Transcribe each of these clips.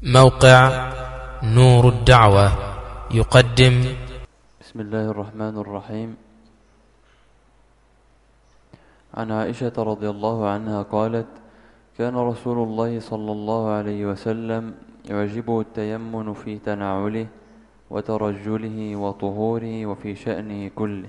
موقع نور الدعوة يقدم بسم الله الرحمن الرحيم عن عائشة رضي الله عنها قالت كان رسول الله صلى الله عليه وسلم يعجبه التيمن في تنعله وترجله وطهوره وفي شأنه كله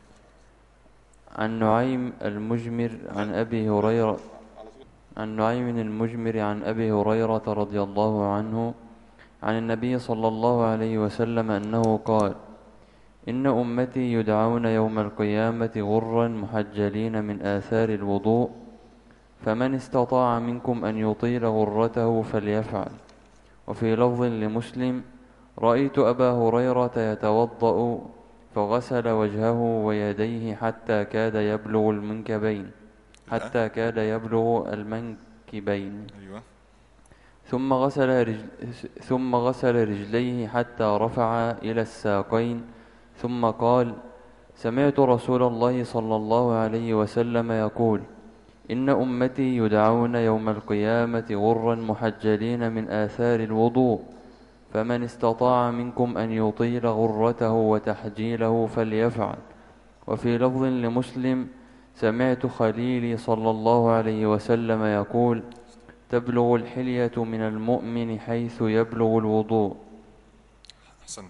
عن نعيم المجمر عن أبي هريرة عن نعيم المجمر عن أبي هريرة رضي الله عنه عن النبي صلى الله عليه وسلم أنه قال إن أمتي يدعون يوم القيامة غرا محجلين من آثار الوضوء فمن استطاع منكم أن يطيل غرته فليفعل وفي لفظ لمسلم رأيت أبا هريرة يتوضأ فغسل وجهه ويديه حتى كاد يبلغ المنكبين حتى كاد يبلغ المنكبين ايوه ثم غسل رجل ثم غسل رجليه حتى رفع إلى الساقين ثم قال سمعت رسول الله صلى الله عليه وسلم يقول إن أمتي يدعون يوم القيامة غرا محجلين من آثار الوضوء فمن استطاع منكم أن يطيل غرته وتحجيله فليفعل وفي لفظ لمسلم سمعت خليلي صلى الله عليه وسلم يقول تبلغ الحلية من المؤمن حيث يبلغ الوضوء احسنت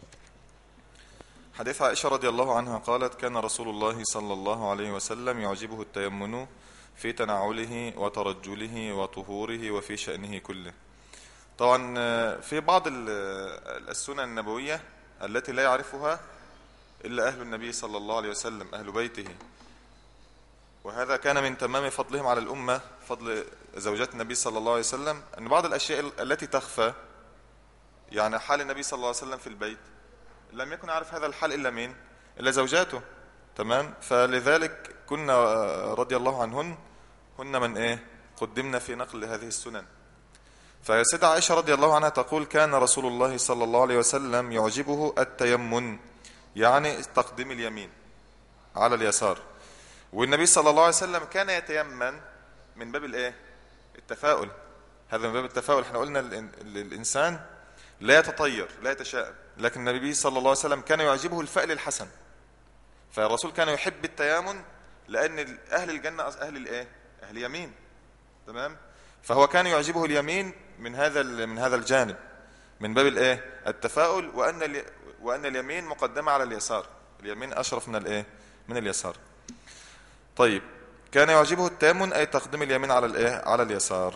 حديث عائشة رضي الله عنها قالت كان رسول الله صلى الله عليه وسلم يعجبه التيمن في تنعله وترجله وطهوره وفي شأنه كله طبعا آه، في بعض ال- آه، السنن النبوية التي لا يعرفها إلا أهل النبي صلى الله عليه وسلم أهل بيته وهذا كان من تمام فضلهم على الأمة فضل زوجات النبي صلى الله عليه وسلم أن بعض الأشياء التي تخفى يعني حال النبي صلى الله عليه وسلم في البيت لم يكن عارف هذا الحال إلا مين إلا زوجاته تمام فلذلك كنا آه، رضي الله عنهن هن من إيه قدمنا في نقل هذه السنن فسيدة عائشة رضي الله عنها تقول كان رسول الله صلى الله عليه وسلم يعجبه التيمن يعني تقديم اليمين على اليسار والنبي صلى الله عليه وسلم كان يتيمن من باب الايه التفاؤل هذا من باب التفاؤل احنا قلنا الإن- ال- الانسان لا يتطير لا يتشائم لكن النبي صلى الله عليه وسلم كان يعجبه الفأل الحسن فالرسول كان يحب التيامن لان ال- اهل الجنه أص- اهل الايه اهل يمين تمام فهو كان يعجبه اليمين من هذا ال- من هذا الجانب من باب الايه التفاؤل وان ال- وان اليمين مقدمه على اليسار اليمين اشرف من الايه من اليسار طيب كان يعجبه التيمن اي تقديم اليمين على الايه على اليسار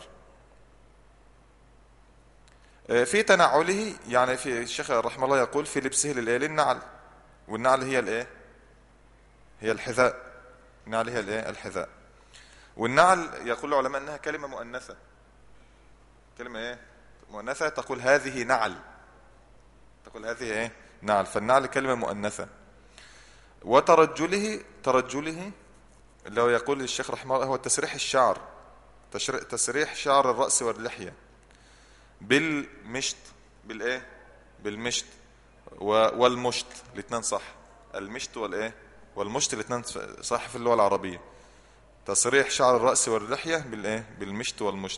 آه، في تنعله يعني في الشيخ رحمه الله يقول في لبسه للايه للنعل والنعل هي الايه هي الحذاء النعل هي الايه الحذاء والنعل يقول العلماء انها كلمه مؤنثه كلمه ايه مؤنثه تقول هذه نعل تقول هذه ايه نعل فالنعل كلمه مؤنثه وترجله ترجله اللي هو يقول الشيخ رحمه الله هو تسريح الشعر تشر- تسريح شعر الرأس واللحية بالمشط بالايه بالمشط و- والمشط الاثنين صح المشط والايه والمشط الاثنين صح في اللغة العربية تسريح شعر الرأس واللحية بالايه بالمشط والمشط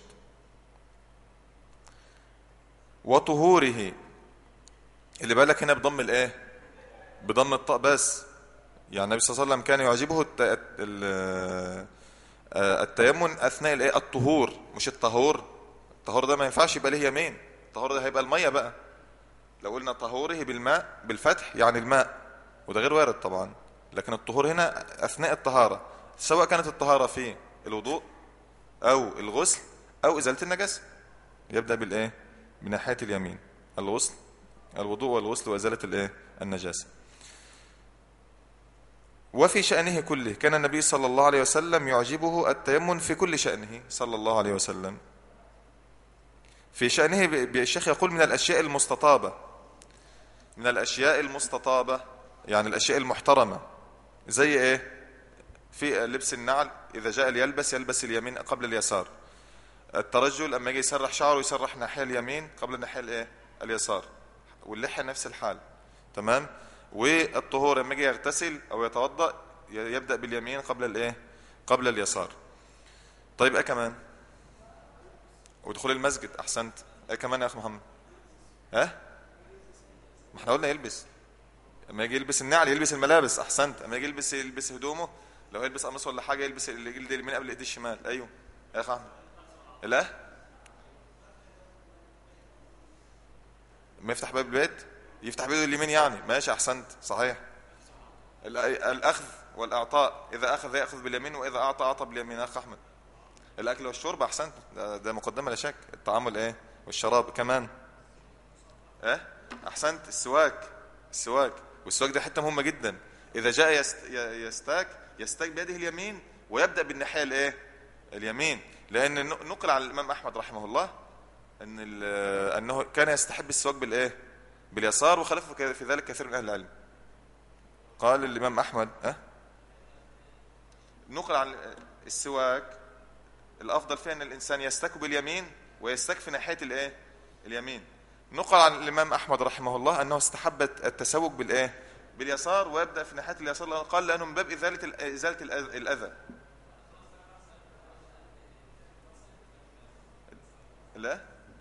وطهوره اللي بالك هنا بضم الايه بضم الطاء بس يعني النبي صلى الله عليه وسلم كان يعجبه الت... ال- آه، التيمم اثناء الايه الطهور مش الطهور الطهور ده ما ينفعش يبقى ليه يمين الطهور ده هيبقى الميه بقى لو قلنا طهوره بالماء بالفتح يعني الماء وده غير وارد طبعا لكن الطهور هنا اثناء الطهاره سواء كانت الطهاره في الوضوء او الغسل او ازاله النجاسه يبدا بالايه بناحيه اليمين الغسل الوضوء والغسل وازاله الايه النجاسه وفي شأنه كله كان النبي صلى الله عليه وسلم يعجبه التيمم في كل شأنه صلى الله عليه وسلم في شأنه ب- ب- الشيخ يقول من الأشياء المستطابة من الأشياء المستطابة يعني الأشياء المحترمة زي إيه في لبس النعل إذا جاء ليلبس يلبس اليمين قبل اليسار الترجل أما يجي يسرح شعره يسرح ناحية اليمين قبل الناحية الإيه اليسار واللحية نفس الحال تمام والطهور لما يجي يغتسل او يتوضا ي- يبدا باليمين قبل الايه قبل اليسار طيب ايه كمان ودخول المسجد احسنت ايه كمان يا اخ محمد ها ما احنا قلنا يلبس اما يجي يلبس النعل يلبس الملابس احسنت اما يجي يلبس يلبس هدومه لو يلبس قميص ولا حاجه يلبس الجلد اليمين قبل الايد الشمال ايوه يا اخ احمد لا ما يفتح باب البيت يفتح بيده اليمين يعني ماشي احسنت صحيح ال- الاخذ والاعطاء اذا اخذ ياخذ باليمين واذا اعطى اعطى باليمين يا اخ احمد الاكل والشرب احسنت ده, ده مقدمه لا شك الطعام والايه والشراب كمان ايه احسنت السواك السواك والسواك ده حته مهمه جدا اذا جاء يست ي- يستاك يستاك بيده اليمين ويبدا بالناحيه الايه اليمين لان ن- نقل عن الامام احمد رحمه الله ان ال- انه كان يستحب السواك بالايه باليسار وخالفه ك- في ذلك كثير من اهل العلم قال الامام احمد أه؟ نقل عن السواك الافضل فيه ان الانسان يستك باليمين ويستك في ناحيه الايه اليمين نقل عن الامام احمد رحمه الله انه استحب التسوق بالايه باليسار ويبدا في ناحيه اليسار لأنه قال لانه من باب ازاله ال- ازاله الأذ- الاذى لا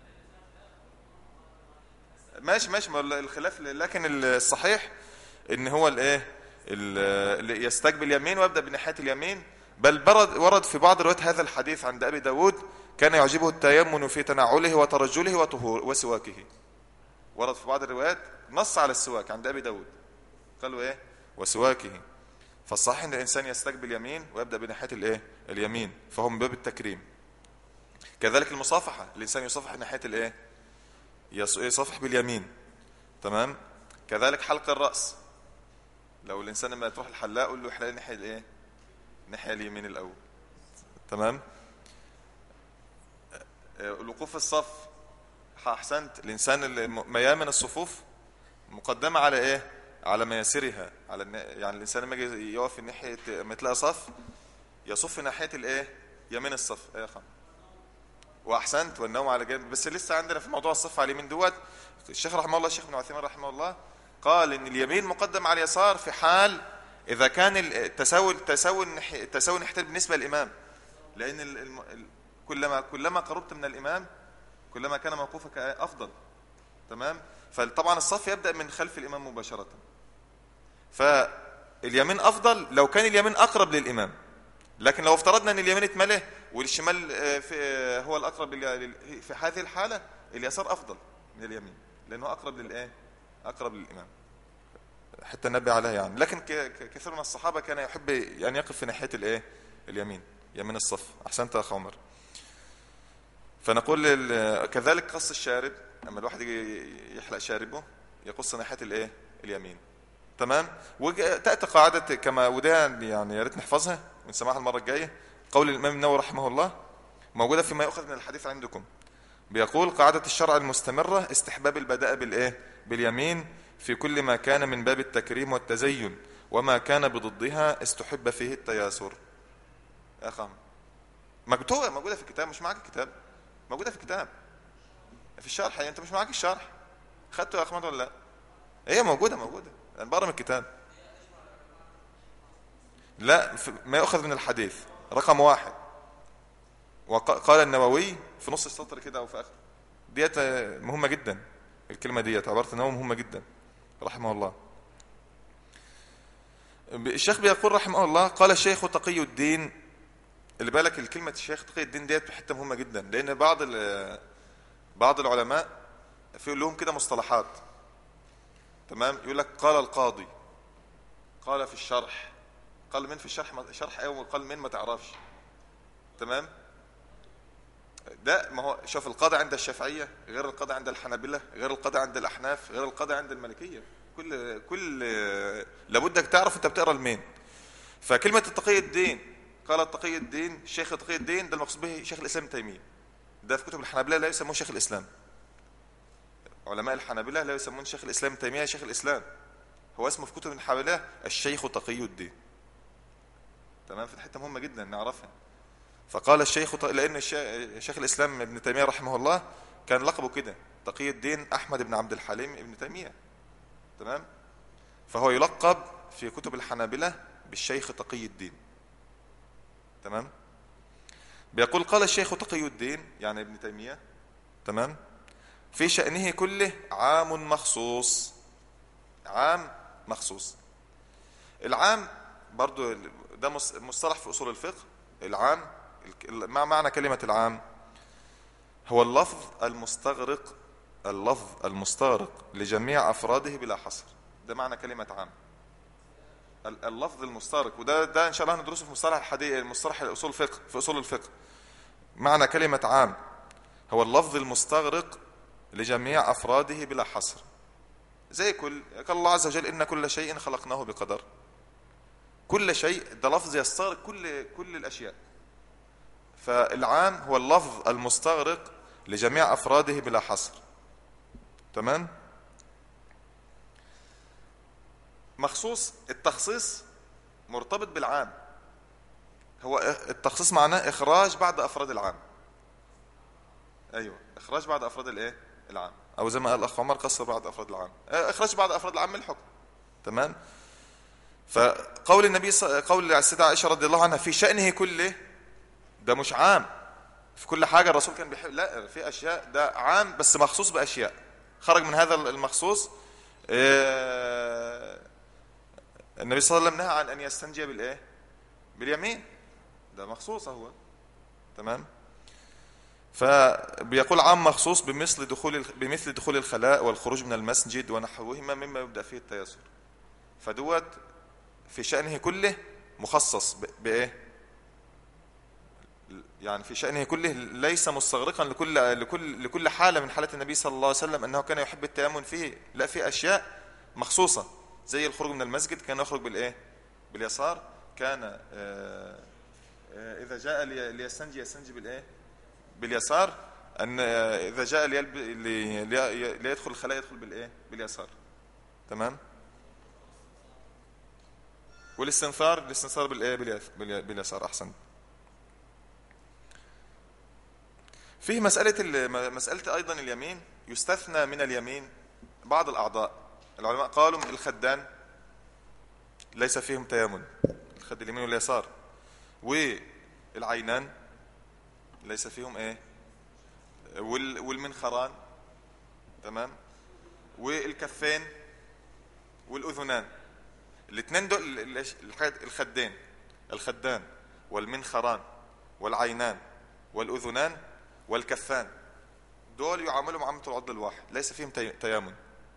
ماشي ماشي ما الخلاف لكن الصحيح ان هو الايه ال- اللي يستقبل اليمين ويبدا بناحيه اليمين بل برد ورد في بعض روايات هذا الحديث عند ابي داود كان يعجبه التيمن في تنعله وترجله وطهور وسواكه ورد في بعض الروايات نص على السواك عند ابي داود قالوا ايه وسواكه فالصحيح ان الانسان يستقبل يمين ويبدا بناحيه الايه اليمين فهو من باب التكريم كذلك المصافحه الانسان يصافح ناحيه الايه يص- يصافح باليمين تمام كذلك حلق الراس لو الانسان لما تروح الحلاق قول له احلق ناحيه الايه الناحيه اليمين الاول تمام آه، الوقوف في الصف احسنت الانسان اللي م- ميامن الصفوف مقدمه على ايه على مياسرها على النا- يعني الانسان لما يجي يقف في ناحيه لما تلاقي صف يصف في ناحيه الايه يمين الصف ايه يا خان واحسنت والنوم على جنب بس لسه عندنا في موضوع الصف على اليمين دوت الشيخ رحمه الله الشيخ ابن عثيمين رحمه الله قال ان اليمين مقدم على اليسار في حال اذا كان التساوي التساوي الناحية- التساوي ناحيه بالنسبه للامام لان ال- الم- ال- كلما كلما قربت من الامام كلما كان موقوفك افضل تمام فطبعا الصف يبدا من خلف الامام مباشره فاليمين افضل لو كان اليمين اقرب للامام لكن لو افترضنا ان اليمين اتملى والشمال آه، في آه، هو الاقرب لل- لل- في هذه الحاله اليسار افضل من اليمين لانه اقرب للايه اقرب للامام حتى نبه عليها يعني لكن ك- ك- كثير من الصحابه كان يحب يعني يقف في ناحيه الايه اليمين يمين الصف احسنت يا اخ عمر فنقول لل- كذلك قص الشارب اما الواحد يجي يحلق شاربه يقص ناحيه الايه اليمين تمام وتاتي قاعده كما وده يعني يا ريت نحفظها ونسمعها المره الجايه قول الامام النووي رحمه الله موجوده فيما يؤخذ من الحديث عندكم بيقول قاعده الشرع المستمره استحباب البداء بالايه باليمين في كل ما كان من باب التكريم والتزين وما كان بضدها استحب فيه التياسر يا اخي مكتوبه موجوده في الكتاب مش معاك الكتاب موجوده في الكتاب في الشرح انت مش معاك الشرح خدته يا احمد ولا لا هي موجوده موجوده انا بقرا من الكتاب لا في- ما يؤخذ من الحديث رقم واحد وقال النووي في نص السطر كده او في اخر ديت آه، مهمه جدا الكلمه ديت عباره النووي مهمه جدا رحمه الله الشيخ بيقول رحمه الله قال الشيخ تقي الدين اللي بالك الكلمه الشيخ تقي الدين ديت حته مهمه جدا لان بعض ال- بعض العلماء في لهم كده مصطلحات تمام يقول لك قال القاضي قال في الشرح قال من في الشرح ما- شرح ايه وقال من ما تعرفش تمام ده ما هو شوف القاضي عند الشافعيه غير القاضي عند الحنابلة غير القاضي عند الاحناف غير القاضي عند المالكيه كل كل لابدك تعرف انت بتقرا لمين فكلمه التقي الدين قال تقي الدين شيخ تقي الدين ده المقصود به شيخ الاسلام ابن تيميه ده في كتب الحنابلة لا يسموه شيخ الاسلام علماء الحنابلة لا يسمون شيخ الاسلام ابن تيميه شيخ الاسلام هو اسمه في كتب الحنابلة الشيخ تقي الدين تمام في حته مهمه جدا نعرفها فقال الشيخ ط- لان الش- شيخ الاسلام ابن تيميه رحمه الله كان لقبه كده تقي الدين احمد بن عبد الحليم ابن تيميه تمام فهو يلقب في كتب الحنابلة بالشيخ تقي الدين تمام بيقول قال الشيخ تقي الدين يعني ابن تيمية تمام في شأنه كله عام مخصوص عام مخصوص العام برضو ده مصطلح في أصول الفقه العام ما معنى كلمة العام هو اللفظ المستغرق اللفظ المستغرق لجميع أفراده بلا حصر ده معنى كلمة عام اللفظ المستغرق وده ده ان شاء الله هندرسه في مصطلح الحديث مصطلح الاصول الفقه في اصول الفقه معنى كلمة عام هو اللفظ المستغرق لجميع افراده بلا حصر زي كل قال الله عز وجل ان كل شيء خلقناه بقدر كل شيء ده لفظ يستغرق كل كل الاشياء فالعام هو اللفظ المستغرق لجميع افراده بلا حصر تمام مخصوص التخصيص مرتبط بالعام هو التخصيص معناه اخراج بعض افراد العام ايوه اخراج بعض افراد الايه العام او زي ما قال الاخ عمر قصر بعض افراد العام اه، اخراج بعض افراد العام من الحكم تمام فقول النبي ص... قول السيدة عائشة رضي الله عنها في شأنه كله ده مش عام في كل حاجة الرسول كان بيحب لا في أشياء ده عام بس مخصوص بأشياء خرج من هذا المخصوص اه النبي صلى الله عليه وسلم نهى عن أن يستنجي بالإيه باليمين ده مخصوص هو تمام فبيقول عام مخصوص بمثل دخول بمثل دخول الخلاء والخروج من المسجد ونحوهما مما يبدأ فيه التيسر فدوت في شأنه كله مخصص بإيه يعني في شأنه كله ليس مستغرقا لكل لكل لكل حالة من حالات النبي صلى الله عليه وسلم أنه كان يحب التيمم فيه لا في أشياء مخصوصة زي الخروج من المسجد كان يخرج بالايه باليسار كان آه، آه، اذا جاء ليستنجي يستنجي بالايه باليسار ان آه، اذا جاء ليلب... ليدخل الخلاء يدخل بالايه باليسار تمام والاستنثار الاستنثار بالايه باليسار احسن فيه مسألة مسألة أيضا اليمين يستثنى من اليمين بعض الأعضاء العلماء قالوا الخدان ليس فيهم تيامن الخد اليمين واليسار والعينان ليس فيهم ايه والمنخران تمام والكفين والاذنان الاثنين دول الخدين الخدان والمنخران والعينان والاذنان والكفان دول يعاملوا معامله العضل الواحد ليس فيهم تيامن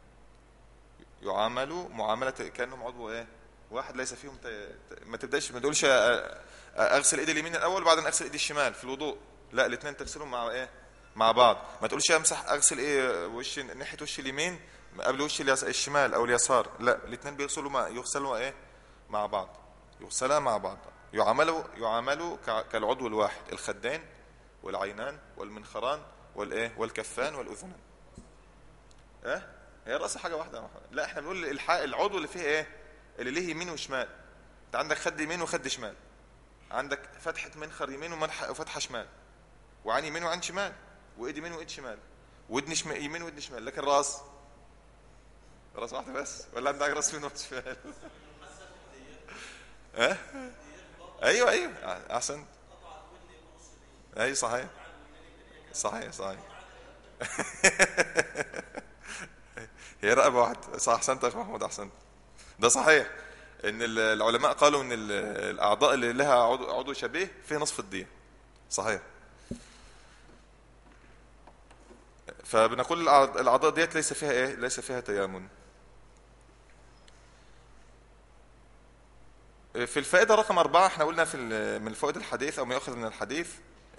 يعاملوا معامله كانهم عضو ايه واحد ليس فيهم ت... ما تبداش ما تقولش اغسل ايدي اليمين الاول وبعدين اغسل ايدي الشمال في الوضوء لا الاثنين تغسلهم مع ايه مع بعض ما تقولش امسح اغسل ايه وش ناحيه وش اليمين قبل وش الشمال او اليسار لا الاثنين بيغسلوا مع يغسلوا ايه مع بعض يغسلا مع بعض يعاملوا يعاملوا كالعضو الواحد الخدين والعينان والمنخران والايه والكفان والاذنان اه هي الراس حاجه واحده لا احنا بنقول العضو اللي فيه ايه اللي ليه يمين وشمال انت عندك خد يمين وخد شمال عندك فتحه منخر يمين وفتحه شمال وعين يمين وعين شمال وايد يمين وايد شمال ودن شمال يمين ودن شمال لكن راس راس واحده بس ولا عندك راس يمين وراس شمال ها ايوه ايوه احسنت اي صحيح صحيح صحيح هي رقبة واحدة صح أحسنت يا أخي محمود أحسنت ده صحيح إن العلماء قالوا إن الأعضاء اللي لها عضو شبيه فيه نصف الدين صحيح فبنقول الأعضاء ديت ليس فيها إيه ليس فيها تيامن في الفائدة رقم أربعة احنا قلنا في من فوائد الحديث أو ما يؤخذ من الحديث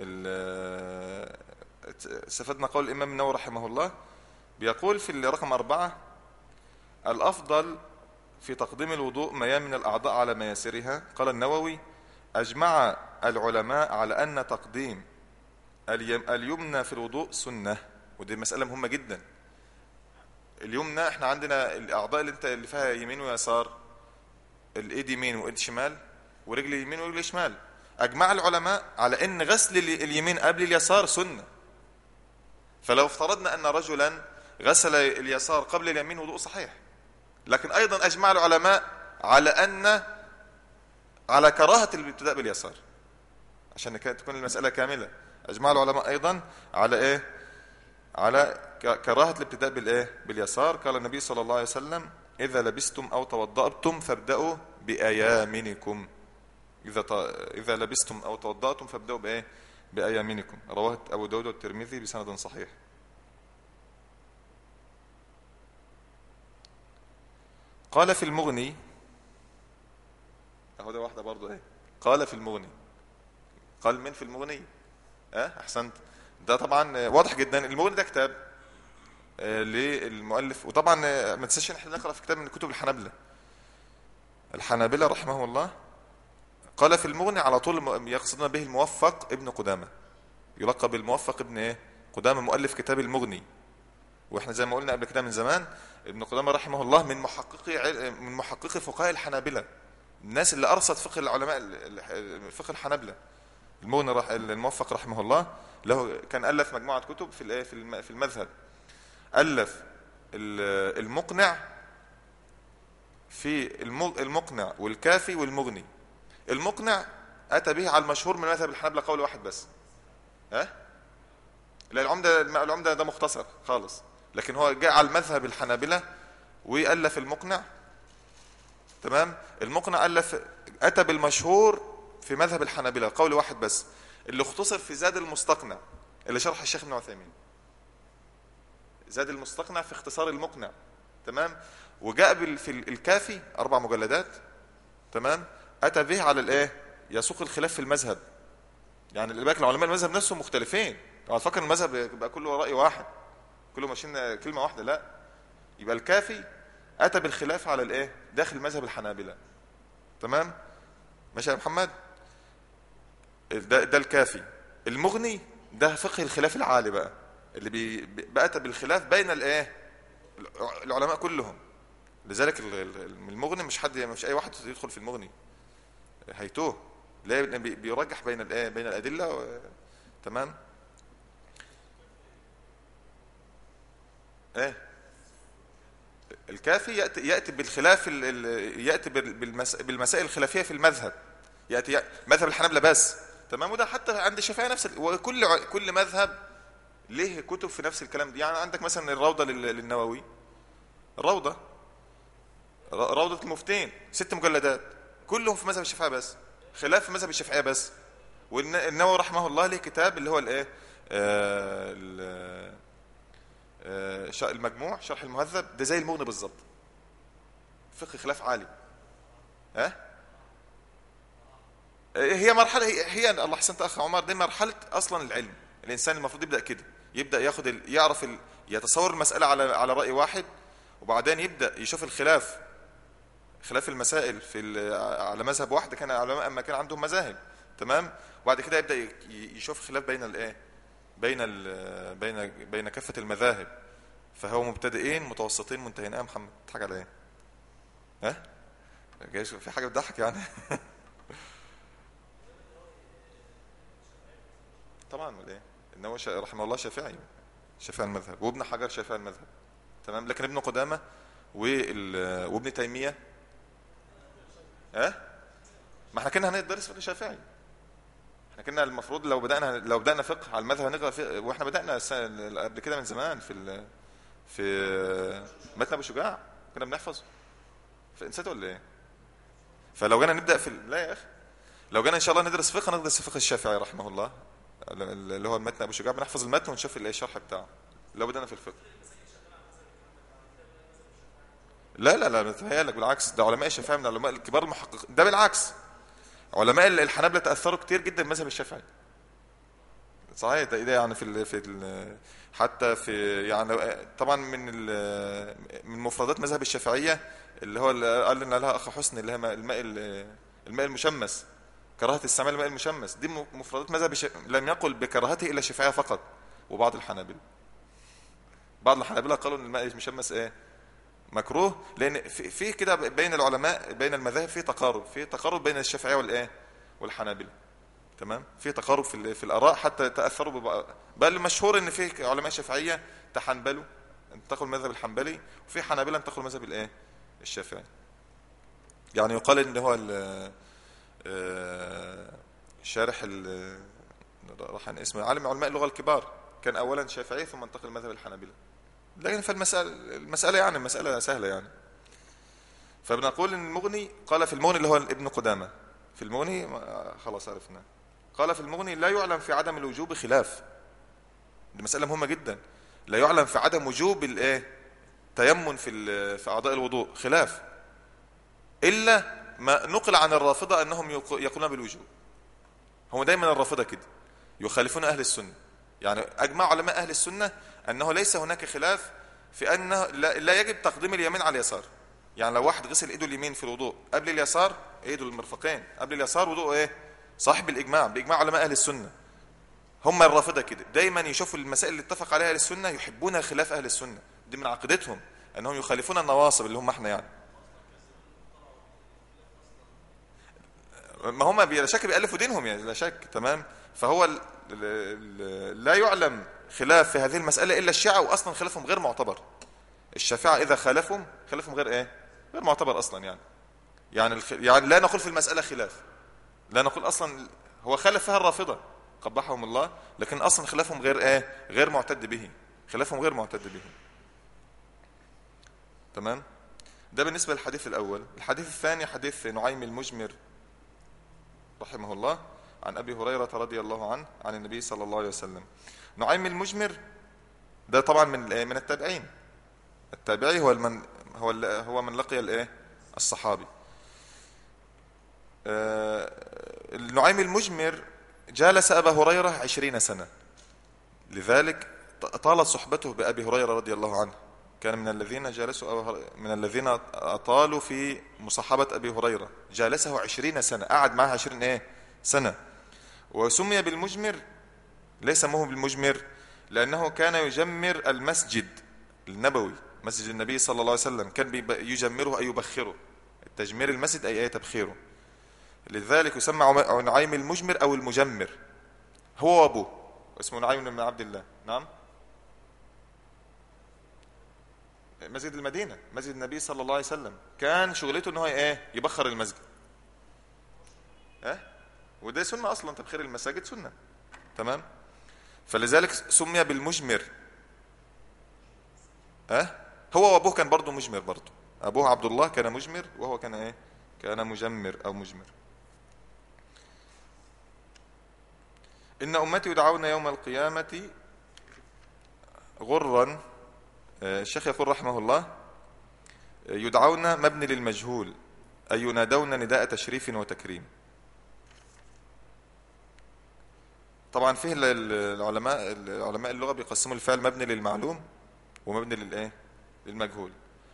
استفدنا قول الإمام النووي رحمه الله بيقول في الرقم أربعة الأفضل في تقديم الوضوء مياه من الأعضاء على مياسرها قال النووي أجمع العلماء على أن تقديم اليمنى في الوضوء سنة ودي مسألة مهمة جدا اليمنى احنا عندنا الأعضاء اللي انت اللي فيها يمين ويسار الايد يمين وايد شمال ورجل يمين ورجل شمال أجمع العلماء على أن غسل اليمين قبل اليسار سنة فلو افترضنا أن رجلا غسل اليسار قبل اليمين وضوء صحيح لكن أيضا أجمع العلماء على أن على كراهة الابتداء باليسار عشان تكون المسألة كاملة أجمع العلماء أيضا على إيه على ك- كراهة الابتداء بالايه باليسار قال النبي صلى الله عليه وسلم إذا لبستم أو توضأتم فابدأوا بأيامنكم إذا ط... إذا لبستم أو توضأتم فابدأوا بإيه بأيامنكم رواه أبو داود والترمذي بسند صحيح قال في المغني اهو ده واحده برضه ايه قال في المغني قال من في المغني اه احسنت ده طبعا آه، واضح جدا المغني ده كتاب آه، للمؤلف وطبعا آه، ما تنساش ان احنا نقرا في كتاب من كتب الحنابلة الحنابلة رحمه الله قال في المغني على طول الم- يقصدون به الموفق ابن قدامه يلقب بالموفق ابن ايه قدامه مؤلف كتاب المغني واحنا زي ما قلنا قبل كده من زمان ابن قدامه رحمه الله من محققي عل- من محققي فقهاء الحنابلة الناس اللي ارصد فقه العلماء ال- ال- فقه الحنابلة المغني رح الموفق رحمه الله له كان الف مجموعه كتب في الايه في الم- في المذهب الف ال- المقنع في الم- المقنع والكافي والمغني المقنع اتى به على المشهور من مذهب الحنابلة قول واحد بس ها لا العمده العمده ده مختصر خالص لكن هو جاء على المذهب الحنابلة والف المقنع تمام المقنع الف اتى بالمشهور في مذهب الحنابلة قول واحد بس اللي اختصر في زاد المستقنع اللي شرح الشيخ ابن عثيمين زاد المستقنع في اختصار المقنع تمام وجاء بال- في ال- الكافي اربع مجلدات تمام اتى به على الايه يسوق الخلاف في المذهب يعني اللي بالك العلماء المذهب نفسهم مختلفين على فكر المذهب يبقى كله راي واحد كله ماشيين كلمه واحده لا يبقى الكافي اتى بالخلاف على الايه داخل مذهب الحنابلة تمام ماشي يا محمد ده, ده الكافي المغني ده فقه الخلاف العالي بقى اللي بي بقى اتى بالخلاف بين الايه العلماء كلهم لذلك ال- ال- المغني مش حد مش اي واحد يدخل في المغني هيتوه لا بي- بيرجح بين الايه بين الادله و... تمام ايه الكافي ياتي ياتي بالخلاف ال... ال... ياتي بال- بالمس... بالمسائل الخلافيه في المذهب ياتي يأتي مذهب الحنابلة بس تمام وده حتى عند الشافعيه نفس ال... وكل ع- كل مذهب ليه كتب في نفس الكلام دي يعني عندك مثلا الروضه لل... للنووي الروضه ر- روضه المفتين ست مجلدات كلهم في مذهب الشافعيه بس خلاف في مذهب الشافعيه بس والنووي رحمه الله ليه كتاب اللي هو الايه آه ال- آه، ش- المجموع شرح المهذب ده زي المغني بالظبط فقه خلاف عالي ها آه، هي مرحله هي, هي الله احسنت اخ عمر دي مرحله اصلا العلم الانسان المفروض يبدا كده يبدا ياخد ال... يعرف ال... يتصور المساله على على راي واحد وبعدين يبدا يشوف الخلاف خلاف المسائل في ال... على مذهب واحد كان العلماء اما كان عندهم مذاهب تمام وبعد كده يبدا ي- يشوف خلاف بين الايه بين ال... بين بين كافه المذاهب فهو مبتدئين متوسطين منتهين اه محمد تضحك على ايه ها جايش في حاجه بتضحك يعني طبعا ولا ايه النووي شا- رحمه الله شافعي شافعي المذهب وابن حجر شافعي المذهب تمام لكن ابن قدامه وال... وابن تيميه ها ما احنا كنا هندرس فقه شافعي احنا كنا المفروض لو بدانا لو بدانا فقه على المذهب هنقرا فقه واحنا بدانا السنة- قبل كده من زمان في ال... في متن ابو شجاع كنا بنحفظ في نسيت ولا ايه فلو جينا نبدا في ال- لا يا اخي لو جينا ان شاء الله ندرس فقه ندرس فقه الشافعي رحمه الله اللي هو المتن ابو شجاع بنحفظ المتن ونشوف الايه الشرح بتاعه لو بدانا في الفقه لا لا لا متهيألك بالعكس ده علماء الشافعي من العلماء الكبار المحققين ده بالعكس علماء الحنابلة تأثروا كتير جدا بمذهب الشافعي صحيح ده ده يعني في ال في ال حتى في يعني طبعا من ال من مفردات مذهب الشافعيه اللي هو اللي قال لنا لها اخ حسن اللي هي الماء ال- الماء المشمس كراهه استعمال الماء المشمس دي مفردات مذهب الش... لم يقل بكراهته الا الشافعيه فقط وبعض الحنابلة بعض الحنابلة قالوا ان الماء المشمس ايه مكروه لان في, في كده بين العلماء بين المذاهب في تقارب في تقارب بين الشافعيه والايه والحنابلة تمام في تقارب في ال- في الاراء حتى تاثروا ببعض بل مشهور ان في علماء شافعيه تحنبلوا انتقلوا المذهب الحنبلي وفي حنابلة انتقلوا المذهب الايه الشافعي يعني يقال ان هو ال- آه، شارح ال- راح عن اسمه عالم علماء اللغه الكبار كان اولا شافعي ثم انتقل مذهب الحنابلة لكن فالمسألة المسألة يعني مسألة سهلة يعني فبنقول ان المغني قال في المغني اللي هو ابن قدامة في المغني ما- خلاص عرفنا قال في المغني لا يعلم في عدم الوجوب خلاف دي مسألة مهمة جدا لا يعلم في عدم وجوب الايه تيمن في ال- في اعضاء الوضوء خلاف الا ما نقل عن الرافضة انهم يق- يقولون بالوجوب هم دايما الرافضة كده يخالفون اهل السنة يعني اجمع علماء اهل السنة انه ليس هناك خلاف في انه لا, لا يجب تقديم اليمين على اليسار يعني لو واحد غسل ايده اليمين في الوضوء قبل اليسار ايده المرفقين قبل اليسار وضوءه ايه صاحب الاجماع باجماع علماء اهل السنة هم الرافضة كده دايما يشوفوا المسائل اللي اتفق عليها اهل السنة يحبون خلاف اهل السنة دي من عقيدتهم انهم يخالفون النواصب اللي هم احنا يعني ما هم بلا شك بيألفوا دينهم يعني لا شك تمام فهو ال ال لا يعلم خلاف في هذه المسألة إلا الشيعة وأصلا خلافهم غير معتبر الشافعة إذا خالفهم خلافهم غير إيه غير معتبر أصلا يعني يعني الخ... يعني لا نقول في المسألة خلاف لا نقول أصلا هو خالف فيها الرافضة قبحهم الله لكن أصلا خلافهم غير إيه غير معتد به خلافهم غير معتد به تمام ده بالنسبة للحديث الأول الحديث الثاني حديث نعيم المجمر رحمه الله عن أبي هريرة رضي الله عنه عن النبي صلى الله عليه وسلم نعيم المجمر ده طبعا من من التابعين التابعي هو المن هو ال- هو من لقي الايه الصحابي آه، النعيم المجمر جالس أبا هريرة عشرين سنة لذلك ط- طالت صحبته بأبي هريرة رضي الله عنه كان من الذين جالسوا أبا هر- من الذين أطالوا في مصاحبة أبي هريرة جالسه عشرين سنة قعد معه عشرين إيه سنة وسمي بالمجمر ليس سموه بالمجمر لأنه كان يجمر المسجد النبوي مسجد النبي صلى الله عليه وسلم كان بيب- يجمره أي يبخره التجمير المسجد أي أي تبخيره لذلك يسمى عم- نعيم المجمر أو المجمر هو وأبوه اسمه نعيم بن عبد الله نعم مسجد المدينة مسجد النبي صلى الله عليه وسلم كان شغلته ان هو ايه يبخر المسجد اه وده سنة اصلا تبخير المساجد سنة تمام فلذلك سمي بالمجمر اه هو وابوه كان برضه مجمر برضه ابوه عبد الله كان مجمر وهو كان ايه كان مجمر او مجمر ان امتي يدعون يوم القيامة غرا آه، الشيخ يقول رحمه الله آه، يدعون مبني للمجهول أي ينادون نداء تشريف وتكريم طبعا فيه ال- ال- العلماء العلماء اللغة بيقسموا الفعل مبني للمعلوم ومبني للايه للمجهول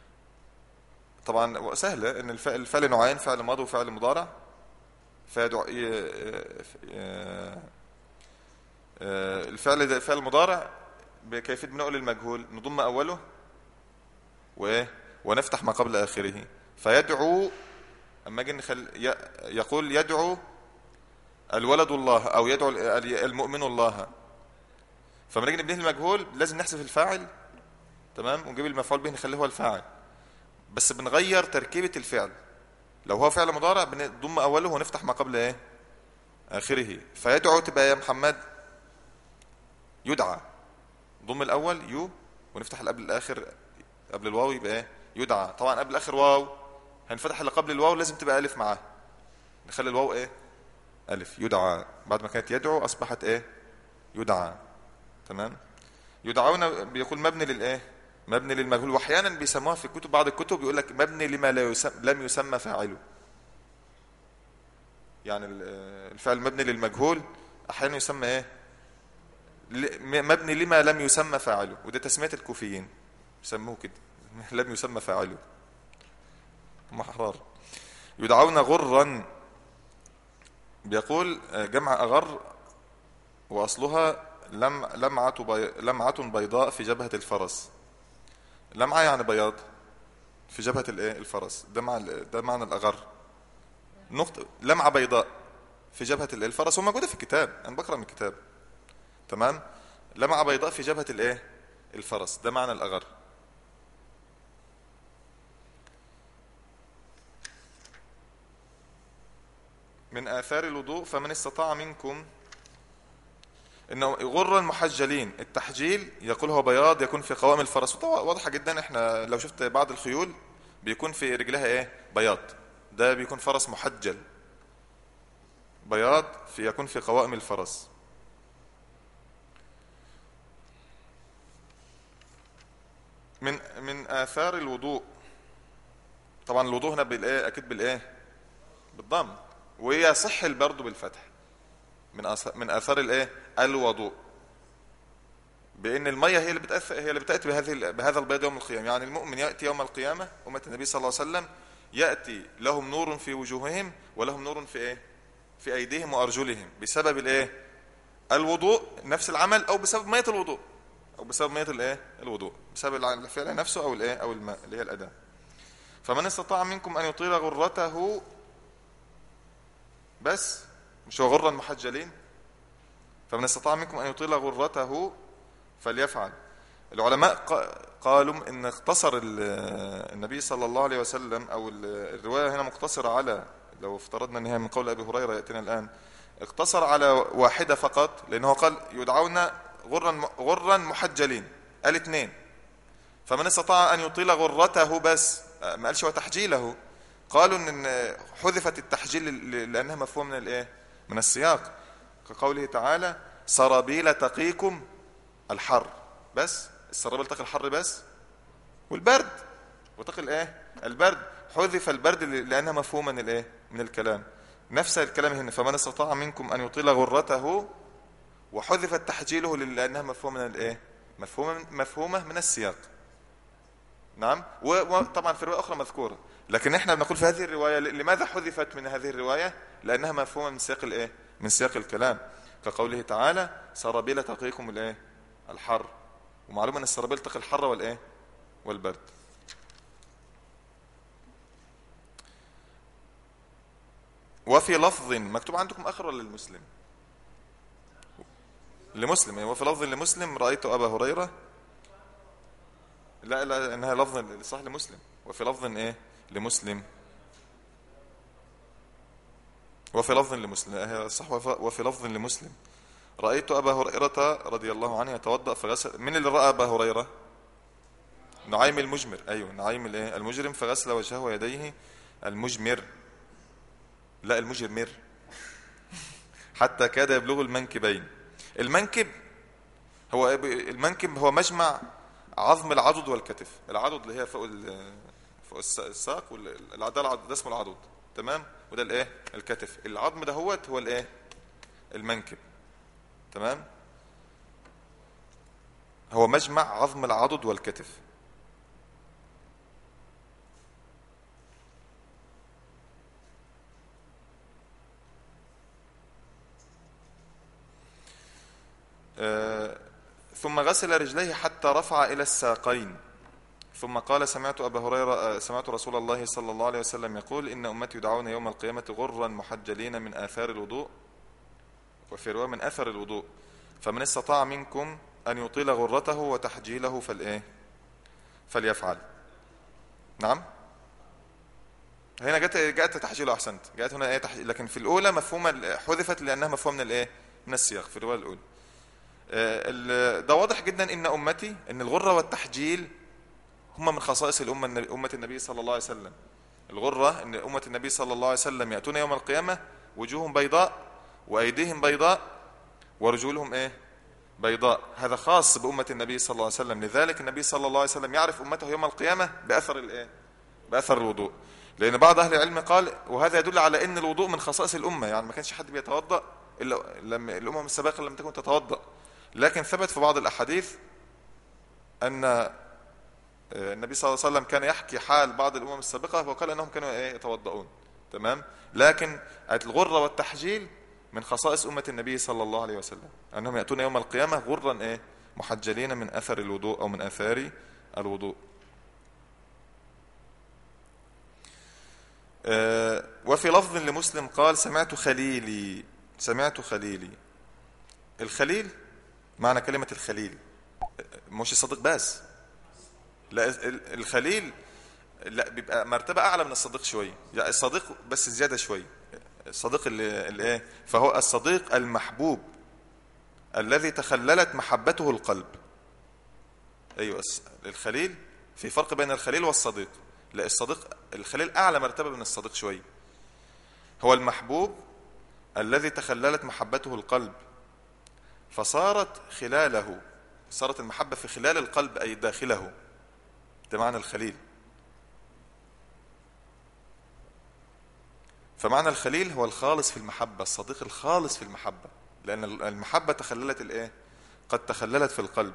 طبعا سهلة ان الف- الفعل نوعين فعل ماضي وفعل مضارع فيدعو ي- ي- آه، الفعل ده فعل مضارع بكيفية بنقل المجهول نضم أوله وإيه ونفتح ما قبل آخره فيدعو أما أجي نخل ي- يقول يدعو الولد الله أو يدعو ال- ال- المؤمن الله فلما نيجي نبنيه المجهول لازم نحذف الفاعل تمام ونجيب المفعول به نخليه هو الفاعل بس بنغير تركيبة الفعل لو هو فعل مضارع بنضم أوله ونفتح ما قبل إيه آخره فيدعو تبقى يا محمد يدعى ضم الاول يو ونفتح اللي قبل الاخر قبل الواو يبقى ايه يدعى طبعا قبل الاخر واو هنفتح اللي قبل الواو لازم تبقى الف معاه نخلي الواو ايه الف يدعى بعد ما كانت يدعو اصبحت ايه يدعى تمام يدعون بيقول مبني للايه مبني للمجهول واحيانا بيسموها في كتب بعض الكتب يقول لك مبني لما لا يسمى لم يسمى فاعله يعني ال- الفعل مبني للمجهول احيانا يسمى ايه ل- م- مبني لما لم يسمى فاعله وده تسمية الكوفيين يسموه كده لم يسمى فاعله هم احرار يدعون غرا بيقول آه، جمع أغر وأصلها لم لمعة بي لمعة بيضاء في جبهة الفرس لمعة يعني بياض في جبهة الايه الفرس ده مع ده معنى الأغر نقطة لمعة بيضاء في جبهة الايه الفرس وموجودة في الكتاب أنا بقرأ من الكتاب تمام لمعة بيضاء في جبهة الايه الفرس ده معنى الأغر من آثار الوضوء فمن استطاع منكم انه غرا محجلين التحجيل يقول هو بياض يكون في قوام الفرس وطبعا واضحه جدا احنا لو شفت بعض الخيول بيكون في رجلها ايه بياض ده بيكون فرس محجل بياض في يكون في قوائم الفرس من من آثار الوضوء طبعا الوضوء هنا بالايه اكيد بالايه بالضم ويصح البرد بالفتح من آثار من آثار الايه الوضوء بان الميه هي اللي بتاثر هي اللي بتاتي بهذه بهذا البيض يوم القيامه يعني المؤمن ياتي يوم القيامه امه النبي صلى الله عليه وسلم ياتي لهم نور في وجوههم ولهم نور في ايه في ايديهم وارجلهم بسبب الايه الوضوء نفس العمل او بسبب ميه الوضوء او بسبب ميه الايه الوضوء بسبب الفعل نفسه او الايه او الماء اللي هي الاداه فمن استطاع منكم ان يطيل غرته بس مش هو غرا محجلين فمن استطاع منكم ان يطيل غرته فليفعل العلماء قالوا ان اختصر النبي صلى الله عليه وسلم او الروايه هنا مقتصره على لو افترضنا ان هي من قول ابي هريره ياتينا الان اقتصر على واحده فقط لانه قال يدعون غرا غرا محجلين قال اثنين فمن استطاع ان يطيل غرته بس ما قالش وتحجيله قالوا ان حذفت التحجيل لانها مفهوم من الايه من السياق كقوله تعالى سرابيل تقيكم الحر بس السرابيل تقي الحر بس والبرد وتقي الايه البرد حذف البرد لانها مفهوم من الايه من الكلام نفس الكلام هنا فمن استطاع منكم ان يطيل غرته وحذفت تحجيله لانها مفهومه من الايه مفهومه مفهومه من السياق نعم وطبعا في روايه اخرى مذكوره لكن احنا بنقول في هذه الروايه لماذا حذفت من هذه الروايه لانها مفهومه من سياق الايه من سياق الكلام كقوله تعالى سرابيل تقيكم الايه الحر ومعلوم ان السرابيل تقي الحر والايه والبرد وفي لفظ مكتوب عندكم اخر ولا المسلم لمسلم يعني وفي لفظ لمسلم رايت ابا هريره لا لا انها لفظ صح لمسلم وفي لفظ ايه لمسلم وفي لفظ لمسلم صح وفي لفظ لمسلم رأيت أبا هريرة رضي الله عنه يتوضأ فغسل من اللي رأى أبا هريرة نعيم المجمر أيوه نعيم الايه المجرم فغسل وجهه ويديه المجمر لا المجمر حتى كاد يبلغ المنكبين المنكب هو المنكب هو مجمع عظم العضد والكتف العضد اللي هي فوق فوق الساق ده العضد ده اسمه العضد تمام وده الايه الكتف العظم ده هو هو الايه المنكب تمام هو مجمع عظم العضد والكتف آه ثم غسل رجليه حتى رفع إلى الساقين ثم قال سمعت أبا هريرة سمعت رسول الله صلى الله عليه وسلم يقول إن أمتي يدعون يوم القيامة غرا محجلين من آثار الوضوء وفي رواية من أثر الوضوء فمن استطاع منكم أن يطيل غرته وتحجيله فالإيه فليفعل نعم هنا جاءت جاءت تحجيله أحسنت جاءت هنا إيه تحجيل لكن في الأولى مفهومة حذفت لأنها مفهوم من الإيه من السياق في الرواية الأولى ده واضح جدا ان امتي ان الغره والتحجيل هما من خصائص الامه امه النبي صلى الله عليه وسلم الغره ان امه النبي صلى الله عليه وسلم ياتون يوم القيامه وجوههم بيضاء وايديهم بيضاء ورجولهم ايه بيضاء هذا خاص بامه النبي صلى الله عليه وسلم لذلك النبي صلى الله عليه وسلم يعرف امته يوم القيامه باثر الايه باثر الوضوء لان بعض اهل العلم قال وهذا يدل على ان الوضوء من خصائص الامه يعني ما كانش حد بيتوضا الا لما الامم السابقه لم تكن تتوضا لكن ثبت في بعض الأحاديث أن النبي صلى الله عليه وسلم كان يحكي حال بعض الأمم السابقة وقال أنهم كانوا يتوضؤون تمام لكن الغرة والتحجيل من خصائص أمة النبي صلى الله عليه وسلم أنهم يأتون يوم القيامة غرا إيه محجلين من أثر الوضوء أو من أثار الوضوء وفي لفظ لمسلم قال سمعت خليلي سمعت خليلي الخليل معنى كلمة الخليل مش الصديق بس لا الخليل لا بيبقى مرتبة أعلى من الصديق شوية يعني الصديق بس زيادة شوية الصديق اللي, اللي ايه فهو الصديق المحبوب الذي تخللت محبته القلب أيوة الس- الخليل في فرق بين الخليل والصديق لا الصديق الخليل أعلى مرتبة من الصديق شوي هو المحبوب الذي تخللت محبته القلب فصارت خلاله صارت المحبة في خلال القلب أي داخله ده معنى الخليل فمعنى الخليل هو الخالص في المحبة الصديق الخالص في المحبة لأن المحبة تخللت الإيه؟ قد تخللت في القلب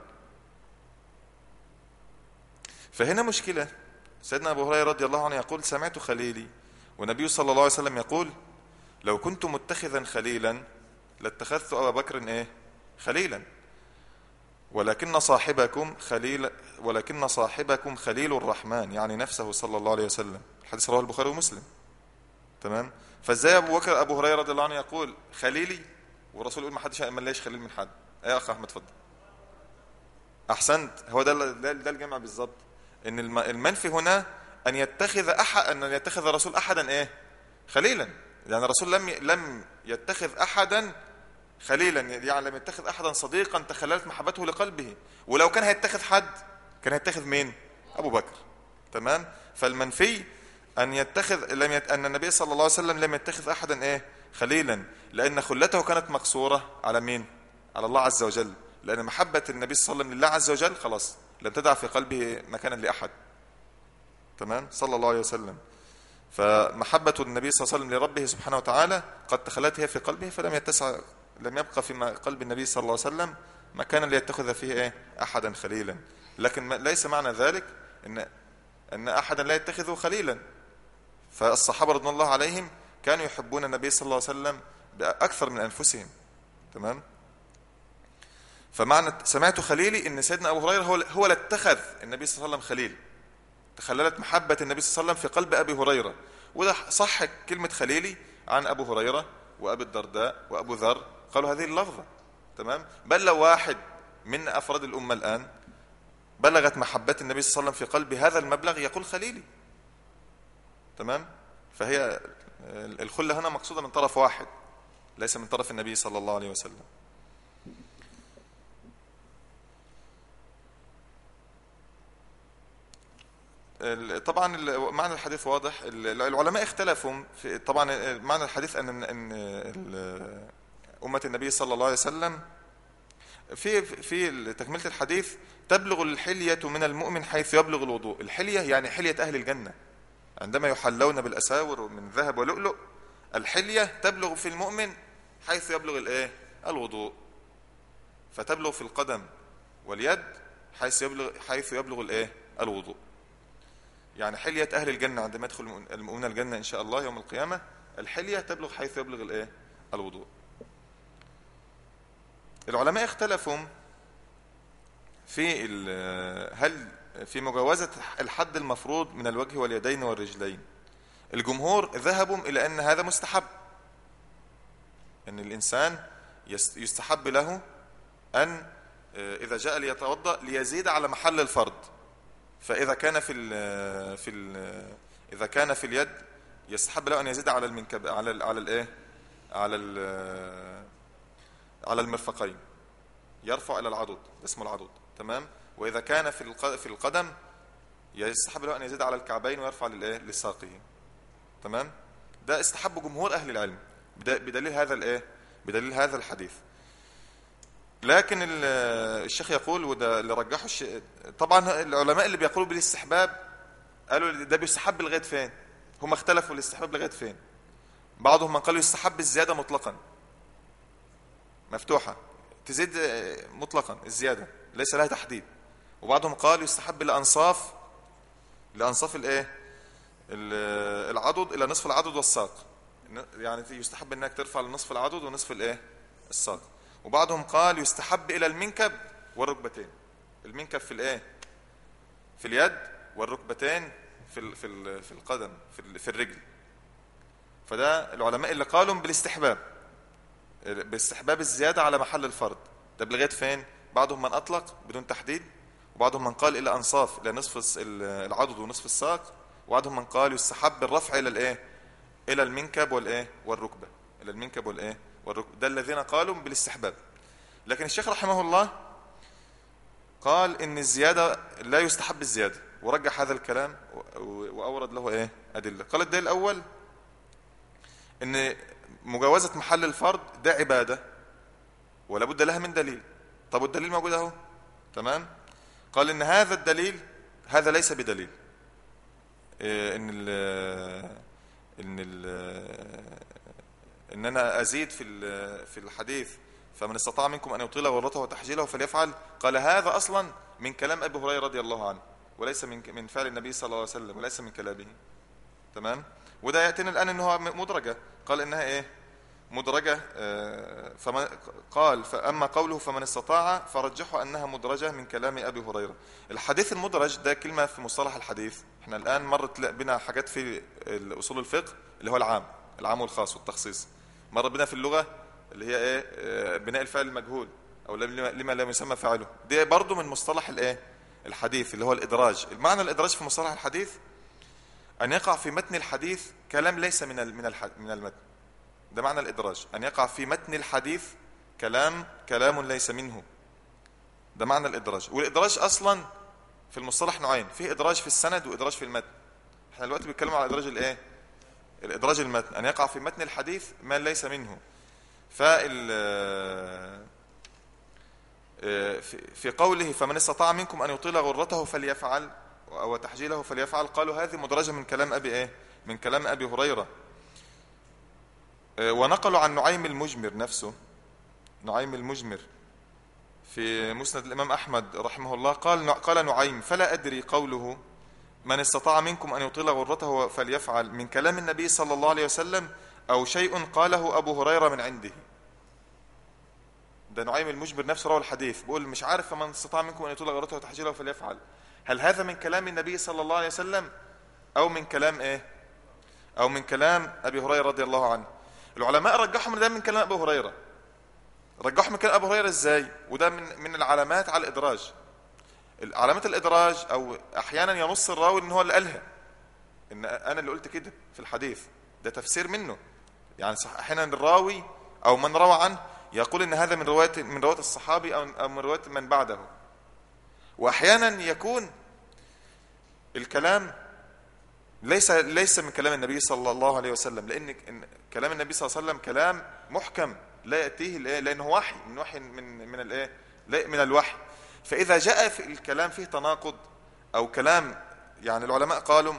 فهنا مشكلة سيدنا أبو هريرة رضي الله عنه يقول سمعت خليلي والنبي صلى الله عليه وسلم يقول لو كنت متخذا خليلا لاتخذت أبا بكر إيه؟ خليلا ولكن صاحبكم خليل ولكن صاحبكم خليل الرحمن يعني نفسه صلى الله عليه وسلم الحديث رواه البخاري ومسلم تمام فازاي ابو بكر ابو هريره رضي الله عنه يقول خليلي والرسول يقول ما حدش ما ليش خليل من حد ايه يا اخ احمد اتفضل احسنت هو ده ده, ده الجمع بالظبط ان الم- المنفي هنا ان يتخذ احد ان يتخذ الرسول احدا ايه خليلا يعني الرسول لم ي- لم يتخذ احدا خليلا يعني لم يتخذ احدا صديقا تخللت محبته لقلبه ولو كان هيتخذ حد كان هيتخذ مين ابو بكر تمام فالمنفي ان يتخذ لم يت... ان النبي صلى الله عليه وسلم لم يتخذ احدا ايه خليلا لان خلته كانت مقصوره على مين على الله عز وجل لان محبه النبي صلى الله عليه وسلم لله عز وجل خلاص لم تدع في قلبه مكانا لاحد تمام صلى الله عليه وسلم فمحبة النبي صلى الله عليه وسلم لربه سبحانه وتعالى قد تخلت هي في قلبه فلم يتسع لم يبقى في م- قلب النبي صلى الله عليه وسلم مكانا ليتخذ فيه ايه احدا خليلا لكن ما- ليس معنى ذلك ان ان احدا لا يتخذه خليلا فالصحابه رضوان الله عليهم كانوا يحبون النبي صلى الله عليه وسلم باكثر من انفسهم تمام فمعنى سمعت خليلي ان سيدنا ابو هريره هو هو اللي اتخذ النبي صلى الله عليه وسلم خليل تخللت محبة النبي صلى الله عليه وسلم في قلب أبي هريرة وده صح كلمة خليلي عن أبو هريرة وأبي الدرداء وأبو ذر قالوا هذه اللفظة تمام بل لو واحد من أفراد الأمة الآن بلغت محبة النبي صلى الله عليه وسلم في قلب هذا المبلغ يقول خليلي تمام فهي الخلة هنا مقصودة من طرف واحد ليس من طرف النبي صلى الله عليه وسلم ال- طبعا ال- معنى الحديث واضح ال- العلماء اختلفوا في طبعا معنى الحديث ان ان ال- امه النبي صلى الله عليه وسلم في في تكمله الحديث تبلغ الحليه من المؤمن حيث يبلغ الوضوء الحليه يعني حليه اهل الجنه عندما يحلون بالاساور من ذهب ولؤلؤ الحليه تبلغ في المؤمن حيث يبلغ الايه الوضوء فتبلغ في القدم واليد حيث يبلغ حيث يبلغ الايه الوضوء يعني حلية أهل الجنة عندما يدخل المؤمن- المؤمنون الجنة إن شاء الله يوم القيامة الحلية تبلغ حيث يبلغ الإيه؟ الوضوء العلماء اختلفوا في ال- هل في مجاوزة الحد المفروض من الوجه واليدين والرجلين الجمهور ذهبوا إلى أن هذا مستحب أن الإنسان يس- يستحب له أن آه، إذا جاء ليتوضأ ليزيد على محل الفرض فإذا كان في ال في ال إذا كان في اليد يستحب له أن يزيد على المنكب على ال على الإيه؟ على ال على المرفقين يرفع إلى العضد اسمه العضد تمام وإذا كان في الق- في القدم يستحب له أن يزيد على الكعبين ويرفع للإيه؟ لساقه تمام ده استحب جمهور أهل العلم بد- بدليل هذا الإيه؟ بدليل هذا الحديث لكن ال- الشيخ يقول وده اللي رجحه الش... طبعا العلماء اللي بيقولوا بالاستحباب قالوا ده بيستحب لغايه فين هم اختلفوا الاستحباب لغايه فين بعضهم من قالوا يستحب الزياده مطلقا مفتوحه تزيد آه، مطلقا الزياده ليس لها تحديد وبعضهم قال يستحب لانصاف لانصاف الايه ال- العضد الى نصف العضد والساق يعني يستحب انك ترفع لنصف العضد ونصف الايه الساق وبعضهم قال يستحب الى المنكب والركبتين المنكب في الايه في اليد والركبتين في ال- في ال- في القدم في ال- في الرجل فده العلماء اللي قالوا بالاستحباب باستحباب الزياده على محل الفرض ده لغايه فين بعضهم من اطلق بدون تحديد وبعضهم من قال الى انصاف الى نصف الس- ال- العضد ونصف الساق وبعضهم من قال يستحب الرفع الى الايه الى المنكب والايه والركبه الى المنكب والايه والركبه ده الذين قالوا بالاستحباب لكن الشيخ رحمه الله قال ان الزيادة لا يستحب الزيادة ورجح هذا الكلام و- واورد له ايه ادلة قال الدليل الاول ان مجاوزة محل الفرض ده عبادة ولا بد لها من دليل طب والدليل موجود اهو تمام قال ان هذا الدليل هذا ليس بدليل إيه، ان ال ان ال ان انا ازيد في ال- في الحديث فمن استطاع منكم ان يطيل غرته وتحجيله فليفعل قال هذا اصلا من كلام ابي هريره رضي الله عنه وليس من من فعل النبي صلى الله عليه وسلم وليس من كلامه تمام وده ياتينا الان ان هو مدرجه قال انها ايه مدرجه آه، فما قال فاما قوله فمن استطاع فرجحوا انها مدرجه من كلام ابي هريره الحديث المدرج ده كلمه في مصطلح الحديث احنا الان مرت بنا حاجات في اصول الفقه اللي هو العام العام والخاص والتخصيص مر بنا في اللغه اللي هي ايه آه، بناء الفعل المجهول او لما لما لم يسمى فاعله دي برضو من مصطلح الايه الحديث اللي هو الادراج المعنى الادراج في مصطلح الحديث ان يقع في متن الحديث كلام ليس من ال- من الح- من المتن ده معنى الادراج ان يقع في متن الحديث كلام كلام ليس منه ده معنى الادراج والادراج اصلا في المصطلح نوعين في ادراج في السند وادراج في المتن احنا دلوقتي بنتكلم على ادراج الايه الادراج المتن ان يقع في متن الحديث ما ليس منه فال في في قوله فمن استطاع منكم ان يطيل غرته فليفعل او تحجيله فليفعل قالوا هذه مدرجه من كلام ابي ايه من كلام ابي هريره آه، ونقلوا عن نعيم المجمر نفسه نعيم المجمر في مسند الامام احمد رحمه الله قال قال نعيم فلا ادري قوله من استطاع منكم ان يطيل غرته فليفعل من كلام النبي صلى الله عليه وسلم او شيء قاله ابو هريره من عنده ده نعيم المجبر نفسه روى الحديث بيقول مش عارف فمن استطاع منكم ان يطيل غرته وتحجيله فليفعل هل هذا من كلام النبي صلى الله عليه وسلم او من كلام ايه او من كلام ابي هريره رضي الله عنه العلماء رجحوا من ده من كلام ابي هريره رجحوا من كلام ابي هريره ازاي وده من من العلامات على الادراج علامات الادراج او احيانا ينص الراوي ان هو اللي قالها ان انا اللي قلت كده في الحديث ده تفسير منه يعني صح احيانا الراوي او من روى عنه يقول ان هذا من روايه من روايه الصحابي او أو من روايه من بعده واحيانا يكون الكلام ليس ليس من كلام النبي صلى الله عليه وسلم لان إن كلام النبي صلى الله عليه وسلم كلام محكم لا ياتيه الايه لانه وحي من وحي من من الايه لا من الوحي فاذا جاء في الكلام فيه تناقض او كلام يعني العلماء قالوا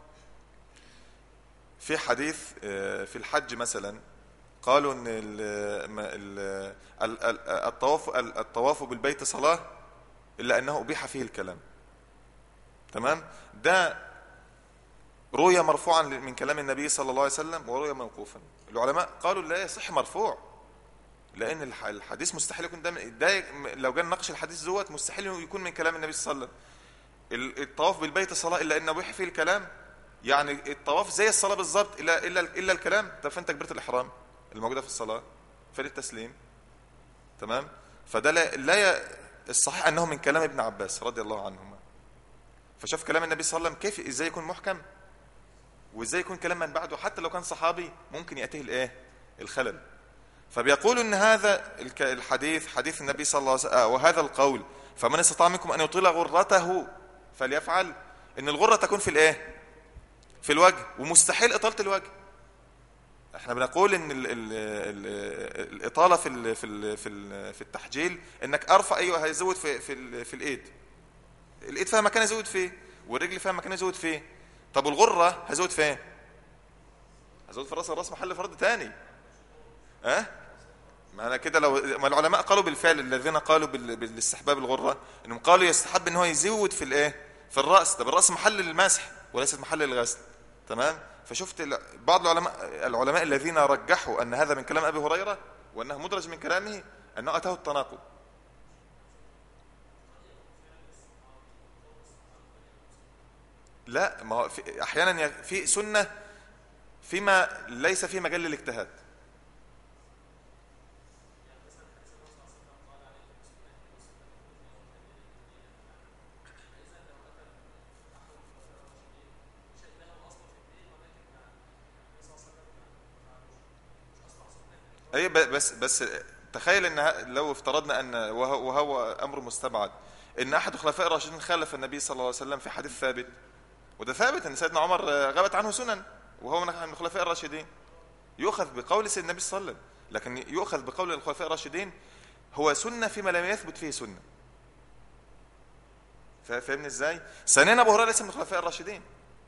في حديث آه، في الحج مثلا قالوا ان ال- ما- ال- ال- ال- الطواف ال- الطواف بالبيت صلاه الا انه ابيح فيه الكلام تمام ده روي مرفوعا من كلام النبي صلى الله عليه وسلم وروي موقوفا العلماء قالوا لا يصح مرفوع لان الح- الحديث مستحيل يكون ده من- ده لو جينا نناقش الحديث دوت مستحيل يكون من كلام النبي صلى الله عليه وسلم ال- الطواف بالبيت صلاه الا ان ابيح فيه الكلام يعني الطواف زي الصلاه بالظبط الا الا الا الكلام طب فين تكبيره الاحرام الموجوده في الصلاه فين التسليم تمام فده لا, لا ي... الصحيح انه من كلام ابن عباس رضي الله عنهما فشاف كلام النبي صلى الله عليه وسلم كيف ازاي يكون محكم وازاي يكون كلام من بعده حتى لو كان صحابي ممكن ياتيه الايه الخلل فبيقول ان هذا الك- الحديث حديث النبي صلى الله عليه وسلم آه، وهذا القول فمن استطاع منكم ان يطيل غرته فليفعل ان الغره تكون في الايه في الوجه ومستحيل اطاله الوجه احنا بنقول ان ال ال ال الاطاله في ال في ال في, ال في التحجيل انك ارفع ايوه هيزود في في ال في الايد الايد فيها مكان يزود فيه والرجل فيها مكان يزود فيه طب والغره هزود فين هزود في الراس الراس محل فرد تاني ها أه؟ ما انا كده لو ما العلماء قالوا بالفعل الذين قالوا بال... بالاستحباب الغره انهم قالوا يستحب ان هو يزود في الايه في الراس طب الراس محل المسح وليست محل الغسل تمام فشفت ال- بعض العلماء العلماء الذين رجحوا ان هذا من كلام ابي هريره وانه مدرج من كلامه انه اتاه التناقض لا ما هو في احيانا ي- في سنه فيما ليس فيه مجال للاجتهاد اي ب- بس بس تخيل ان ه- لو افترضنا ان وهو, وهو امر مستبعد ان احد الخلفاء الراشدين خالف النبي صلى الله عليه وسلم في حديث ثابت وده ثابت ان سيدنا عمر آه، غابت عنه سنن وهو من من الخلفاء الراشدين يؤخذ بقول سيدنا النبي صلى الله عليه وسلم لكن يؤخذ بقول الخلفاء الراشدين هو سنه فيما لم يثبت فيه سنه فا- فاهمني ازاي؟ ثانيا ابو هريره ليس من الخلفاء الراشدين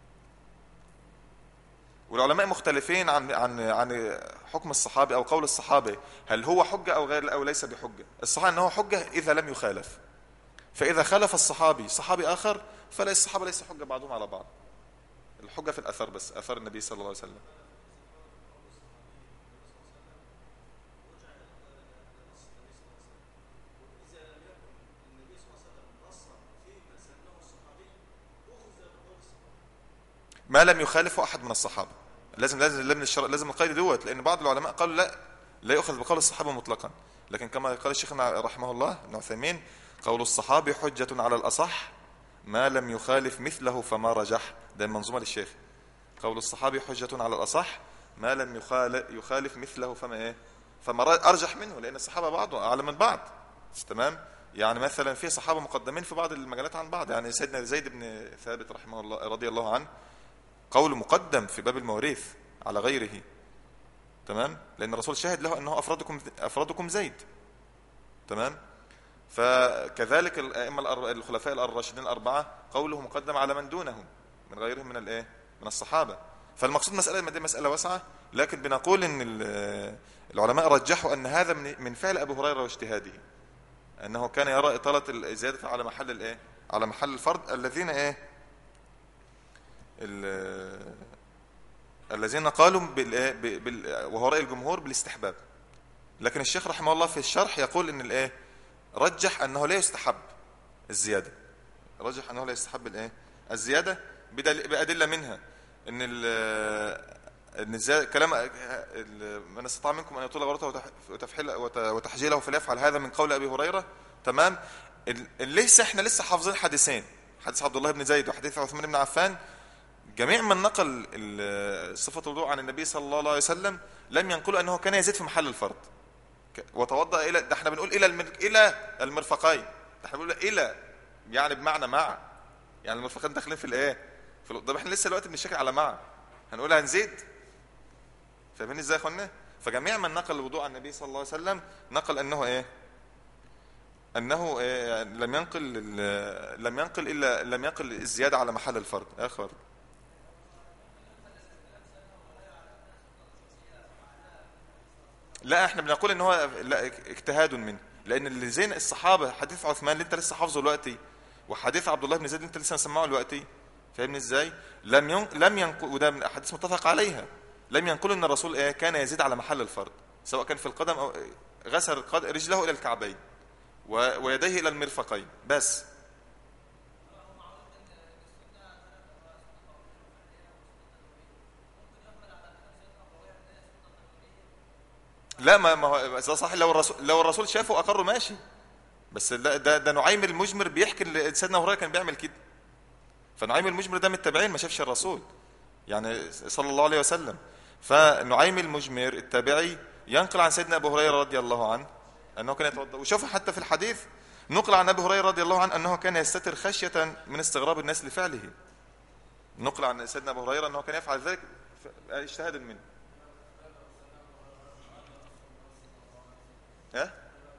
والعلماء مختلفين عن عن عن حكم الصحابي او قول الصحابي هل هو حجه او غير او ليس بحجه الصحيح ان هو حجه اذا لم يخالف فاذا خالف الصحابي صحابي اخر فلا الصحابه ليس حجه بعضهم على بعض الحجه في الاثر بس اثر النبي صلى الله عليه وسلم ما لم يخالفه احد من الصحابه لازم لازم لازم الشرع لازم القيد دوت لان بعض العلماء قالوا لا لا يؤخذ بقول الصحابه مطلقا لكن كما قال الشيخ رحمه الله ابن عثيمين قول الصحابي حجه على الاصح ما لم يخالف مثله فما رجح ده منظومه للشيخ قول الصحابي حجه على الاصح ما لم يخالف يخالف مثله فما ايه فما ر- ارجح منه لان الصحابه بعض اعلى من بعض تمام يعني مثلا في صحابه مقدمين في بعض المجالات عن بعض يعني سيدنا زيد بن ثابت رحمه الله رضي الله عنه قول مقدم في باب المواريث على غيره تمام لان الرسول شهد له انه افرادكم افرادكم زيد تمام فكذلك الائمه الأر- الخلفاء الراشدين الاربعه قوله مقدم على من دونهم من غيرهم من الايه من الصحابه فالمقصود مساله دي مساله واسعه لكن بنقول ان ال- العلماء رجحوا ان هذا من من فعل ابي هريره واجتهاده انه كان يرى اطاله الزياده على محل الايه على محل الفرد الذين ايه ال- الذين قالوا بالإيه؟ ب- بال- وهو رأي الجمهور بالاستحباب لكن الشيخ رحمه الله في الشرح يقول ان الايه رجح انه لا يستحب الزياده رجح انه لا يستحب الايه الزياده بدل- بادله منها ان ال ان الزيادة كلام ال- من استطاع منكم ان يطول غرته وتح- وتفحيل وت- وتحجيله فليفعل هذا من قول ابي هريره تمام ال- لسه احنا لسه حافظين حديثين حديث عبد الله بن زيد وحديث عثمان بن عفان جميع من نقل ال- صفة الوضوء عن النبي صلى الله عليه وسلم لم ينقلوا أنه كان يزيد في محل الفرض ك- وتوضأ إلى ده احنا بنقول إلى المر... إلى المرفقين ده احنا بنقول إلى يعني بمعنى مع يعني المرفقين داخلين في الإيه؟ في ال... طب احنا لسه دلوقتي بنشتكي على مع هنقول هنزيد فاهمين ازاي يا اخوانا؟ فجميع من نقل الوضوء عن النبي صلى الله عليه وسلم نقل أنه إيه؟ أنه إيه لم ينقل ال- لم ينقل إلا لم ينقل الزيادة على محل الفرد آخر لا احنا بنقول ان هو لا اجتهاد منه لان اللي زين الصحابه حديث عثمان اللي انت لسه حافظه دلوقتي وحديث عبد الله بن زيد اللي انت لسه مسمعه دلوقتي فاهمني ازاي لم ين... لم ينقل وده من احاديث متفق عليها لم ينقل ان الرسول ايه كان يزيد على محل الفرد سواء كان في القدم او غسل القد- رجله الى الكعبين و... ويديه الى المرفقين بس لا ما ما هو بس ده صح لو الرسول لو الرسول شافه واقره ماشي بس ده ده, ده نعيم المجمر بيحكي ان سيدنا هريره كان بيعمل كده فنعيم المجمر ده من التابعين ما شافش الرسول يعني صلى الله عليه وسلم فنعيم المجمر التابعي ينقل عن سيدنا ابو هريره رضي الله عنه انه كان يتوضا وشوف حتى في الحديث نقل عن ابي هريره رضي الله عنه انه كان يستتر خشيه من استغراب الناس لفعله نقل عن سيدنا ابو هريره انه كان يفعل ذلك ف- اجتهادا منه ها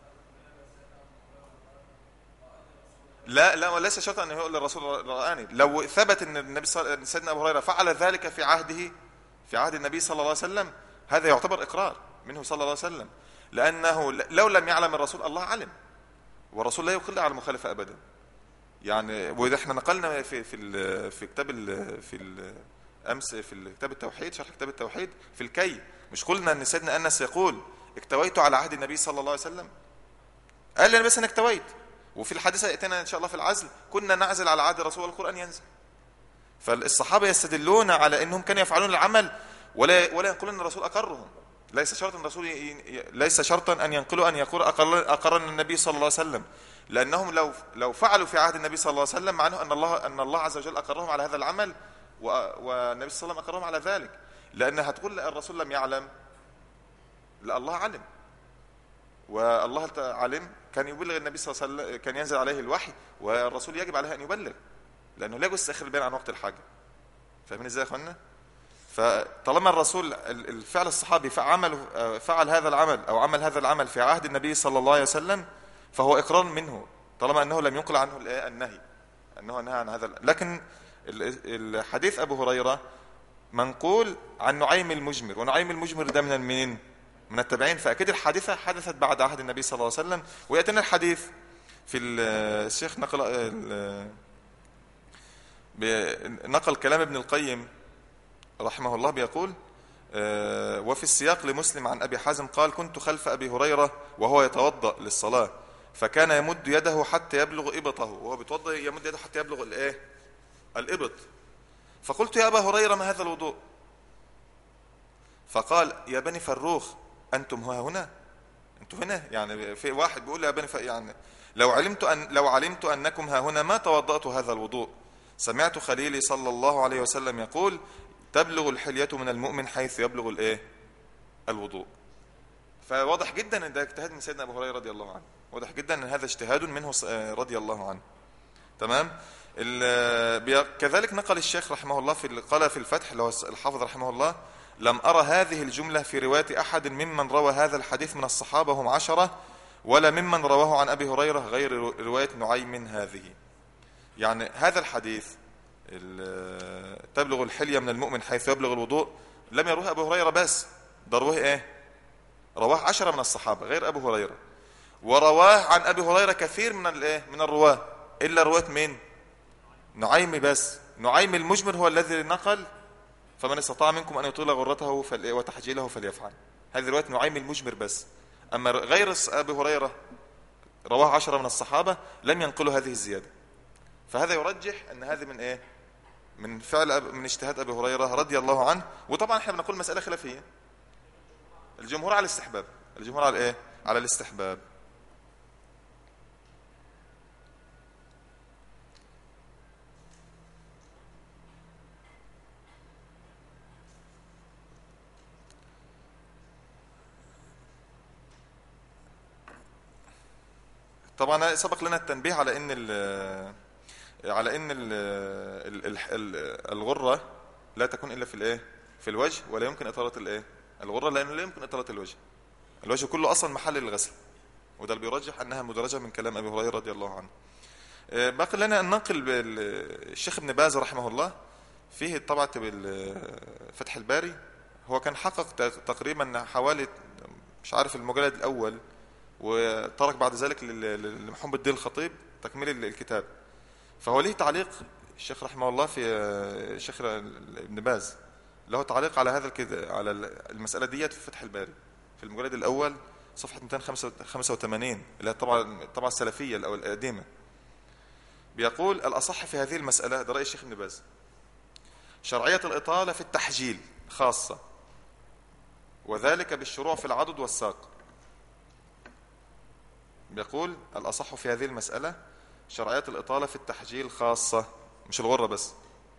لا لا وليس شرطا ان يقول للرسول رآني لو ثبت ان النبي صلى سيدنا ابو هريره فعل ذلك في عهده في عهد النبي صلى الله عليه وسلم هذا يعتبر اقرار منه صلى الله عليه وسلم لانه لو لم يعلم الرسول الله علم والرسول لا يقل على المخالفه ابدا يعني وده احنا نقلنا في في ال- في كتاب ال- في ال- امس في كتاب التوحيد شرح كتاب التوحيد في الكي مش قلنا ان سيدنا انس يقول اكتويت على عهد النبي صلى الله عليه وسلم قال لي انا بس انا اكتويت وفي الحديثه ياتينا ان شاء الله في العزل كنا نعزل على عهد الرسول والقران ينزل فالصحابه يستدلون على انهم كانوا يفعلون العمل ولا ولا ينقلون ان الرسول اقرهم ليس شرطا الرسول ي... ي- ليس شرطا ان ينقلوا ان يقول أقر... اقرنا النبي صلى الله عليه وسلم لانهم لو لو فعلوا في عهد النبي صلى الله عليه وسلم معناه ان الله ان الله عز وجل اقرهم على هذا العمل و... والنبي صلى الله عليه وسلم اقرهم على ذلك لان هتقول لا الرسول لم يعلم لا الله علم والله تع- علم كان يبلغ النبي صلى الله عليه وسلم كان ينزل عليه الوحي والرسول يجب عليه ان يبلغ لانه لا يجوز تاخير البيان عن وقت الحاجه فاهمين ازاي يا اخوانا فطالما الرسول ال- الفعل الصحابي فعمل فعل هذا العمل او عمل هذا العمل في عهد النبي صلى الله عليه وسلم فهو اقرار منه طالما انه لم ينقل عنه الإيه؟ النهي انه نهى عن هذا ال- لكن ال- الحديث ابو هريره منقول عن نعيم المجمر ونعيم المجمر ده من منين من التابعين فاكيد الحادثه حدثت بعد عهد النبي صلى الله عليه وسلم وياتينا الحديث في ال- الشيخ نقل ال- ب- نقل كلام ابن القيم رحمه الله بيقول آه، وفي السياق لمسلم عن أبي حازم قال كنت خلف أبي هريرة وهو يتوضأ للصلاة فكان يمد يده حتى يبلغ إبطه وهو بيتوضأ يمد يده حتى يبلغ الإيه الإبط فقلت يا أبا هريرة ما هذا الوضوء فقال يا بني فروخ أنتم ها هنا أنتم هنا يعني في واحد بيقول يا بني ف... يعني لو علمت أن لو علمت أنكم ها هنا ما توضأت هذا الوضوء سمعت خليلي صلى الله عليه وسلم يقول تبلغ الحلية من المؤمن حيث يبلغ الايه الوضوء فواضح جدا ان ده اجتهاد من سيدنا ابو هريره رضي الله عنه واضح جدا ان هذا اجتهاد منه ص- آه، رضي الله عنه تمام ال- بي- كذلك نقل الشيخ رحمه الله في ال- قال في الفتح اللي هو الحافظ رحمه الله لم أرى هذه الجملة في رواية أحد ممن روى هذا الحديث من الصحابة هم عشرة ولا ممن رواه عن أبي هريرة غير رو- رواية نعيم هذه يعني هذا الحديث ال- تبلغ الحلية من المؤمن حيث يبلغ الوضوء لم يروه أبو هريرة بس ده رواه إيه رواه عشرة من الصحابة غير أبو هريرة ورواه عن أبي هريرة كثير من الإيه من الرواه إلا رواة مين نعيم بس نعيم المجمر هو الذي نقل فمن استطاع منكم أن يطيل غرته فل... وتحجيله فليفعل هذه رواية نعيم المجمر بس أما غير أبي هريرة رواه عشرة من الصحابة لم ينقلوا هذه الزيادة فهذا يرجح أن هذه من إيه من فعل أب... من اجتهاد أبي هريرة رضي الله عنه وطبعا احنا بنقول مسألة خلافية الجمهور على الاستحباب الجمهور على ايه على الاستحباب طبعا سبق لنا التنبيه على ان ال على ان ال ال ال ال الغره لا تكون الا في الايه في الوجه ولا يمكن اطاله الايه الغره لانه لا يمكن اطاله الوجه الوجه كله اصلا محل للغسل وده اللي بيرجح انها مدرجه من كلام ابي هريره رضي الله عنه آه، باقي لنا ان ننقل بال- الشيخ ابن باز رحمه الله فيه طبعة فتح الباري هو كان حقق ت- تقريبا حوالي مش عارف المجلد الاول وترك بعد ذلك لل- لل- لمحمد الدين الخطيب تكميل ال- الكتاب فهو ليه تعليق الشيخ رحمه الله في آه، الشيخ ابن باز له تعليق على هذا الكده على المسألة ديت في فتح الباري في المجلد الأول صفحة 285 اللي هي طبعا الطبعة السلفية الأو القديمة بيقول الأصح في هذه المسألة ده رأي الشيخ ابن باز شرعية الإطالة في التحجيل خاصة وذلك بالشروع في العضد والساق بيقول الأصح في هذه المسألة شرعية الإطالة في التحجيل خاصة مش الغرة بس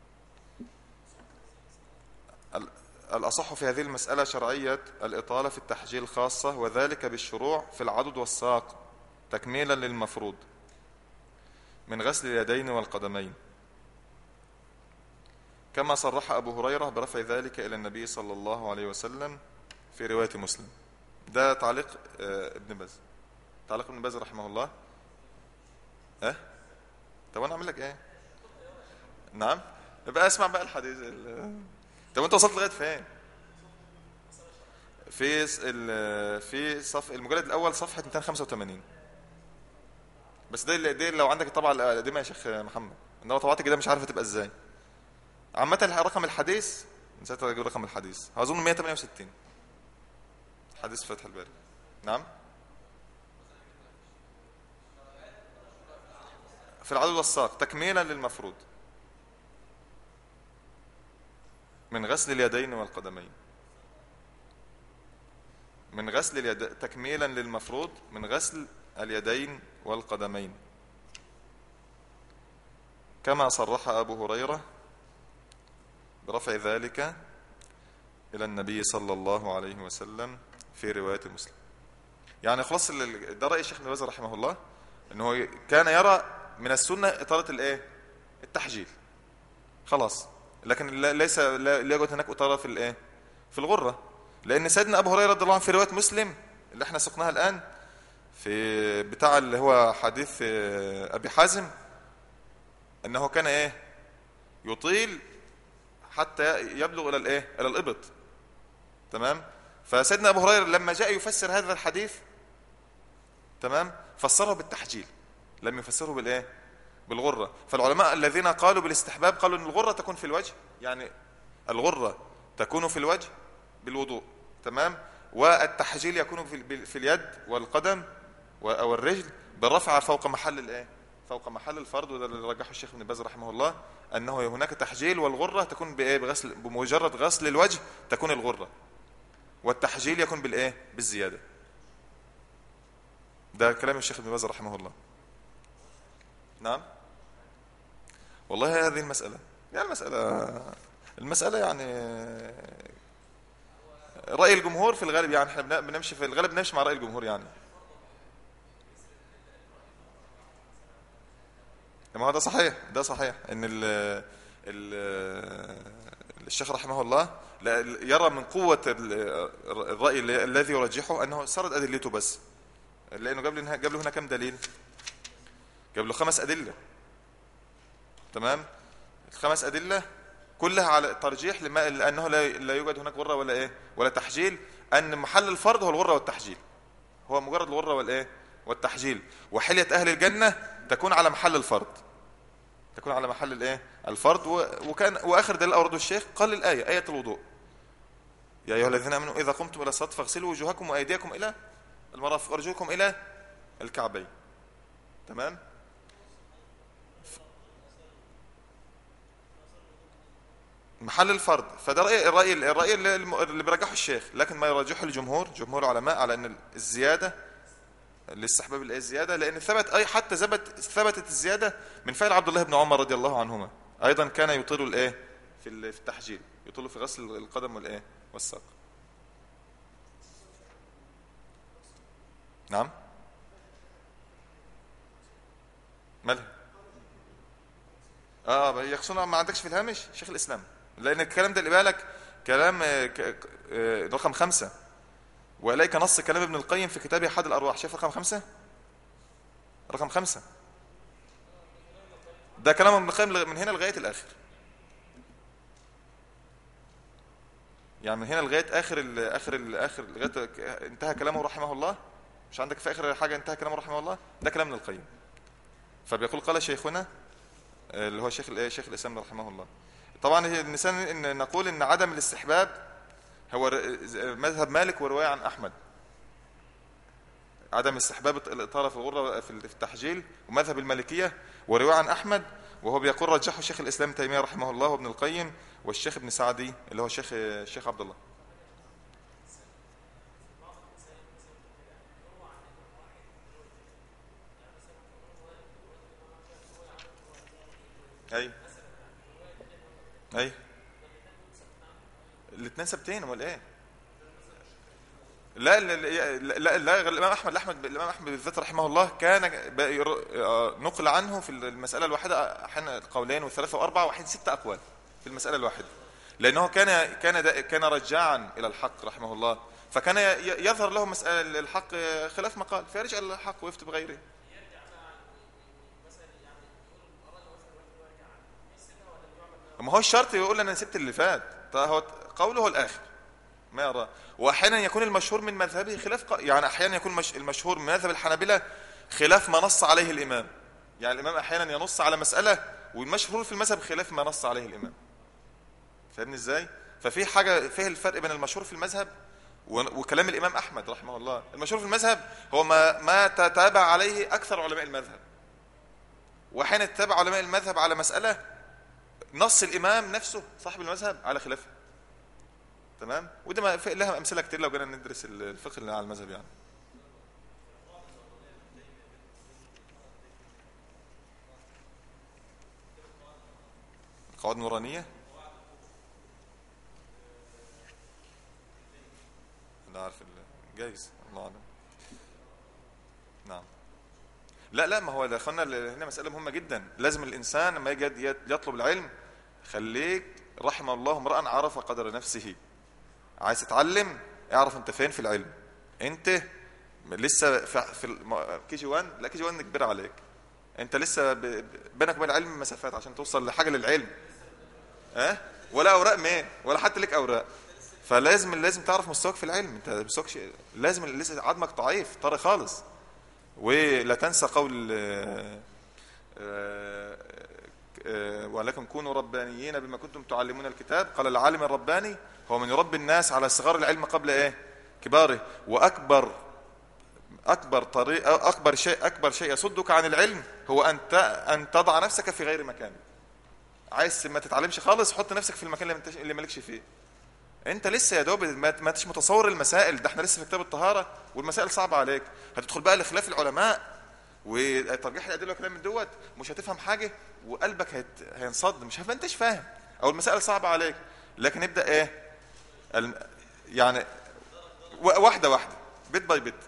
ال- الأصح في هذه المسألة شرعية الإطالة في التحجيل خاصة وذلك بالشروع في العضد والساق تكميلا للمفروض من غسل اليدين والقدمين كما صرح أبو هريرة برفع ذلك إلى النبي صلى الله عليه وسلم في رواية مسلم ده تعليق آه، ابن باز تعليق ابن باز رحمه الله اه طب انا اعمل لك ايه نعم يبقى اسمع بقى الحديث ال- طب انت وصلت لغايه فين في س- ال- في صف المجلد الاول صفحه 285 بس ده اللي- دي لو عندك الطبعه القديمه يا شيخ محمد انما طبعتك كده مش عارف هتبقى ازاي عامه رقم الحديث نسيت اجيب رقم الحديث اظن 168 حديث فتح الباري نعم في العدد والساق تكميلا للمفروض من غسل اليدين والقدمين من غسل اليد تكميلا للمفروض من غسل اليدين والقدمين كما صرح أبو هريرة برفع ذلك إلى النبي صلى الله عليه وسلم في رواية مسلم يعني خلاص ال- ده راي الشيخ ابن باز رحمه الله انه كان يرى من السنه اطاله الايه التحجيل خلاص لكن لا- ليس لا لا يوجد هناك اطاله في الايه في الغره لان سيدنا ابو هريره رضي الله عنه في روايه مسلم اللي احنا سقناها الان في بتاع اللي هو حديث آه، ابي حازم انه كان ايه يطيل حتى يبلغ الى الايه الى الابط تمام فسيدنا ابو هريره لما جاء يفسر هذا الحديث تمام فسره بالتحجيل لم يفسره بالايه بالغره فالعلماء الذين قالوا بالاستحباب قالوا ان الغره تكون في الوجه يعني الغره تكون في الوجه بالوضوء تمام والتحجيل يكون في, في اليد والقدم و- او الرجل بالرفع فوق محل الايه فوق محل الفرض وده اللي رجحه الشيخ ابن باز رحمه الله انه هناك تحجيل والغره تكون بايه بغسل بمجرد غسل الوجه تكون الغره والتحجيل يكون بالايه بالزياده ده كلام الشيخ ابن باز رحمه الله نعم والله هذه المسألة يعني المسألة المسألة يعني رأي الجمهور في الغالب يعني احنا بن- بنمشي في الغالب بنمشي مع رأي الجمهور يعني ما هو ده صحيح ده صحيح ان ال ال الشيخ رحمه الله لا- يرى من قوة ال- الرأي ال- الذي يرجحه أنه سرد أدلته بس لأنه جاب له جاب له هنا كم دليل جاب له خمس أدلة تمام الخمس أدلة كلها على ترجيح لما لأنه لا لا يوجد هناك غرة ولا إيه ولا تحجيل أن محل الفرض هو الغرة والتحجيل هو مجرد الغرة والإيه والتحجيل وحلية أهل الجنة تكون على محل الفرض تكون على محل الايه الفرض و- وكان واخر دليل اورده الشيخ قال الايه ايه الوضوء يا ايها الذين امنوا اذا قمتم الى الصلاه فاغسلوا وجوهكم وايديكم الى المرافق وارجلكم الى الكعبين تمام محل الفرض فده راي الراي الراي اللي, اللي بيرجحه الشيخ لكن ما يرجحه الجمهور جمهور العلماء على ان الزياده لاستحباب الايه الزياده لان ثبت اي حتى ثبت ثبتت الزياده من فعل عبد الله بن عمر رضي الله عنهما ايضا كان يطيل الايه في ال- في التحجيل يطيل في غسل القدم والايه والساق نعم مالها اه يقصون ما عندكش في الهامش شيخ الاسلام لان الكلام ده اللي بالك كلام آه، ك- ك- آه، رقم خمسة وإليك نص كلام ابن القيم في كتابه أحد الأرواح شايف رقم خمسة رقم خمسة ده كلام ابن القيم لغ- من هنا لغاية الآخر يعني من هنا لغاية آخر ال آخر ال آخر لغاية ك- انتهى كلامه رحمه الله مش عندك في آخر حاجة انتهى كلامه رحمه الله ده كلام ابن القيم فبيقول قال شيخنا آه، اللي هو شيخ الإيه؟ شيخ الإسلام رحمه الله طبعا هي النسان ان نقول ان عدم الاستحباب هو ر- مذهب مالك ورواية عن أحمد عدم استحباب الإطالة في الغرة في التحجيل ومذهب المالكية ورواية عن أحمد وهو بيقول رجحه شيخ الإسلام تيمية رحمه الله وابن القيم والشيخ ابن سعدي اللي هو الشيخ الشيخ عبد الله أي أي الاثنين ثابتين امال ايه لا لا لا, لا, لا غير الامام احمد احمد الامام احمد بالذات رحمه الله كان ب- ير- آه، نقل عنه في المساله الواحده احيانا قولين وثلاثه واربعه واحيانا ستة اقوال في المساله الواحده لانه كان كان دا- كان رجاعا الى الحق رحمه الله فكان ي- يظهر له مساله الحق خلاف ما قال فيرجع الى الحق ويفتي بغيره ما هو الشرط يقول انا سبت اللي فات طيب هو قوله الاخر ما يرى واحيانا يكون المشهور من مذهبه خلاف ق... يعني احيانا يكون مش... المشهور من مذهب الحنابلة خلاف ما نص عليه الامام يعني الامام احيانا ينص على مسألة والمشهور في المذهب خلاف ما نص عليه الامام فاهمني ازاي ففي حاجة فيه الفرق بين المشهور في المذهب و... وكلام الامام احمد رحمه الله المشهور في المذهب هو ما ما تتابع عليه اكثر علماء المذهب واحيانا تتابع علماء المذهب على مسألة نص الامام نفسه صاحب المذهب على خلافه تمام وده ما في لها امثله كتير لو جينا ندرس الفقه اللي على المذهب يعني قواعد نورانيه لا عارف ال- جايز الله اعلم نعم لا لا ما هو ده اخوانا هنا مسألة مهمة جدا لازم الإنسان لما يجي يد- يطلب العلم خليك رحم الله امرأ عرف قدر نفسه عايز تتعلم اعرف انت فين في العلم انت لسه في في الم- كي جي 1 لا كي جي 1 كبير عليك انت لسه ب- ب- بينك وبين العلم مسافات عشان توصل لحاجة للعلم ها أه؟ ولا اوراق مين ولا حتى لك اوراق فلازم لازم تعرف مستواك في العلم انت مستواك شيء- لازم لسه عظمك ضعيف طري خالص ولا تنسى قول آه، آه، آه، ولكن كونوا ربانيين بما كنتم تعلمون الكتاب قال العالم الرباني هو من يربي الناس على صغار العلم قبل ايه كباره واكبر اكبر طريق أو اكبر شيء اكبر شيء يصدك عن العلم هو ان ت- ان تضع نفسك في غير مكان عايز ما تتعلمش خالص حط نفسك في المكان اللي, انت- اللي مالكش فيه انت لسه يا دوب ما ما انتش متصور المسائل ده احنا لسه في كتاب الطهاره والمسائل صعبه عليك هتدخل بقى لخلاف العلماء وترجيح الادله وكلام من دوت مش هتفهم حاجه وقلبك هيت... هينصد مش ما انتش فاهم او المسائل صعبه عليك لكن ابدا ايه الم... يعني و... واحده واحده بيت باي بيت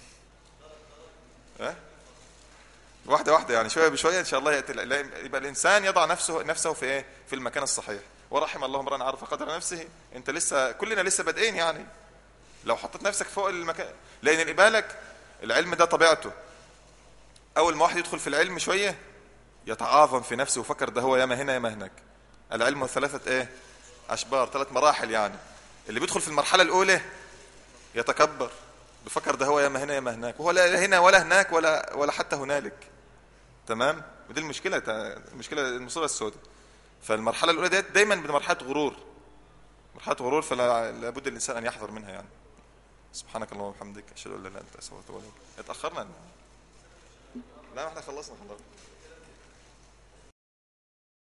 اه واحده واحده يعني شويه بشويه ان شاء الله يأتي... لا- يبقى الانسان يضع نفسه نفسه في ايه في المكان الصحيح ورحم الله امرا عرف قدر نفسه انت لسه كلنا لسه بادئين يعني لو حطيت نفسك فوق المكان لان اللي بالك العلم ده طبيعته اول ما واحد يدخل في العلم شويه يتعاظم في نفسه وفكر ده هو ياما هنا ياما هناك العلم ثلاثه ايه اشبار ثلاث مراحل يعني اللي بيدخل في المرحله الاولى يتكبر بفكر ده هو ياما هنا ياما هناك وهو لا هنا ولا هناك ولا ولا حتى هنالك تمام ودي المشكله تا- المشكله المصيبه السوداء فالمرحله الاولى ديت دايما بمرحله غرور مرحله غرور فلا لابد الانسان ان يحذر منها يعني سبحانك اللهم وبحمدك اشهد ان لا اله الا انت استغفرك واتوب اليك اتاخرنا لا ما احنا خلصنا خلاص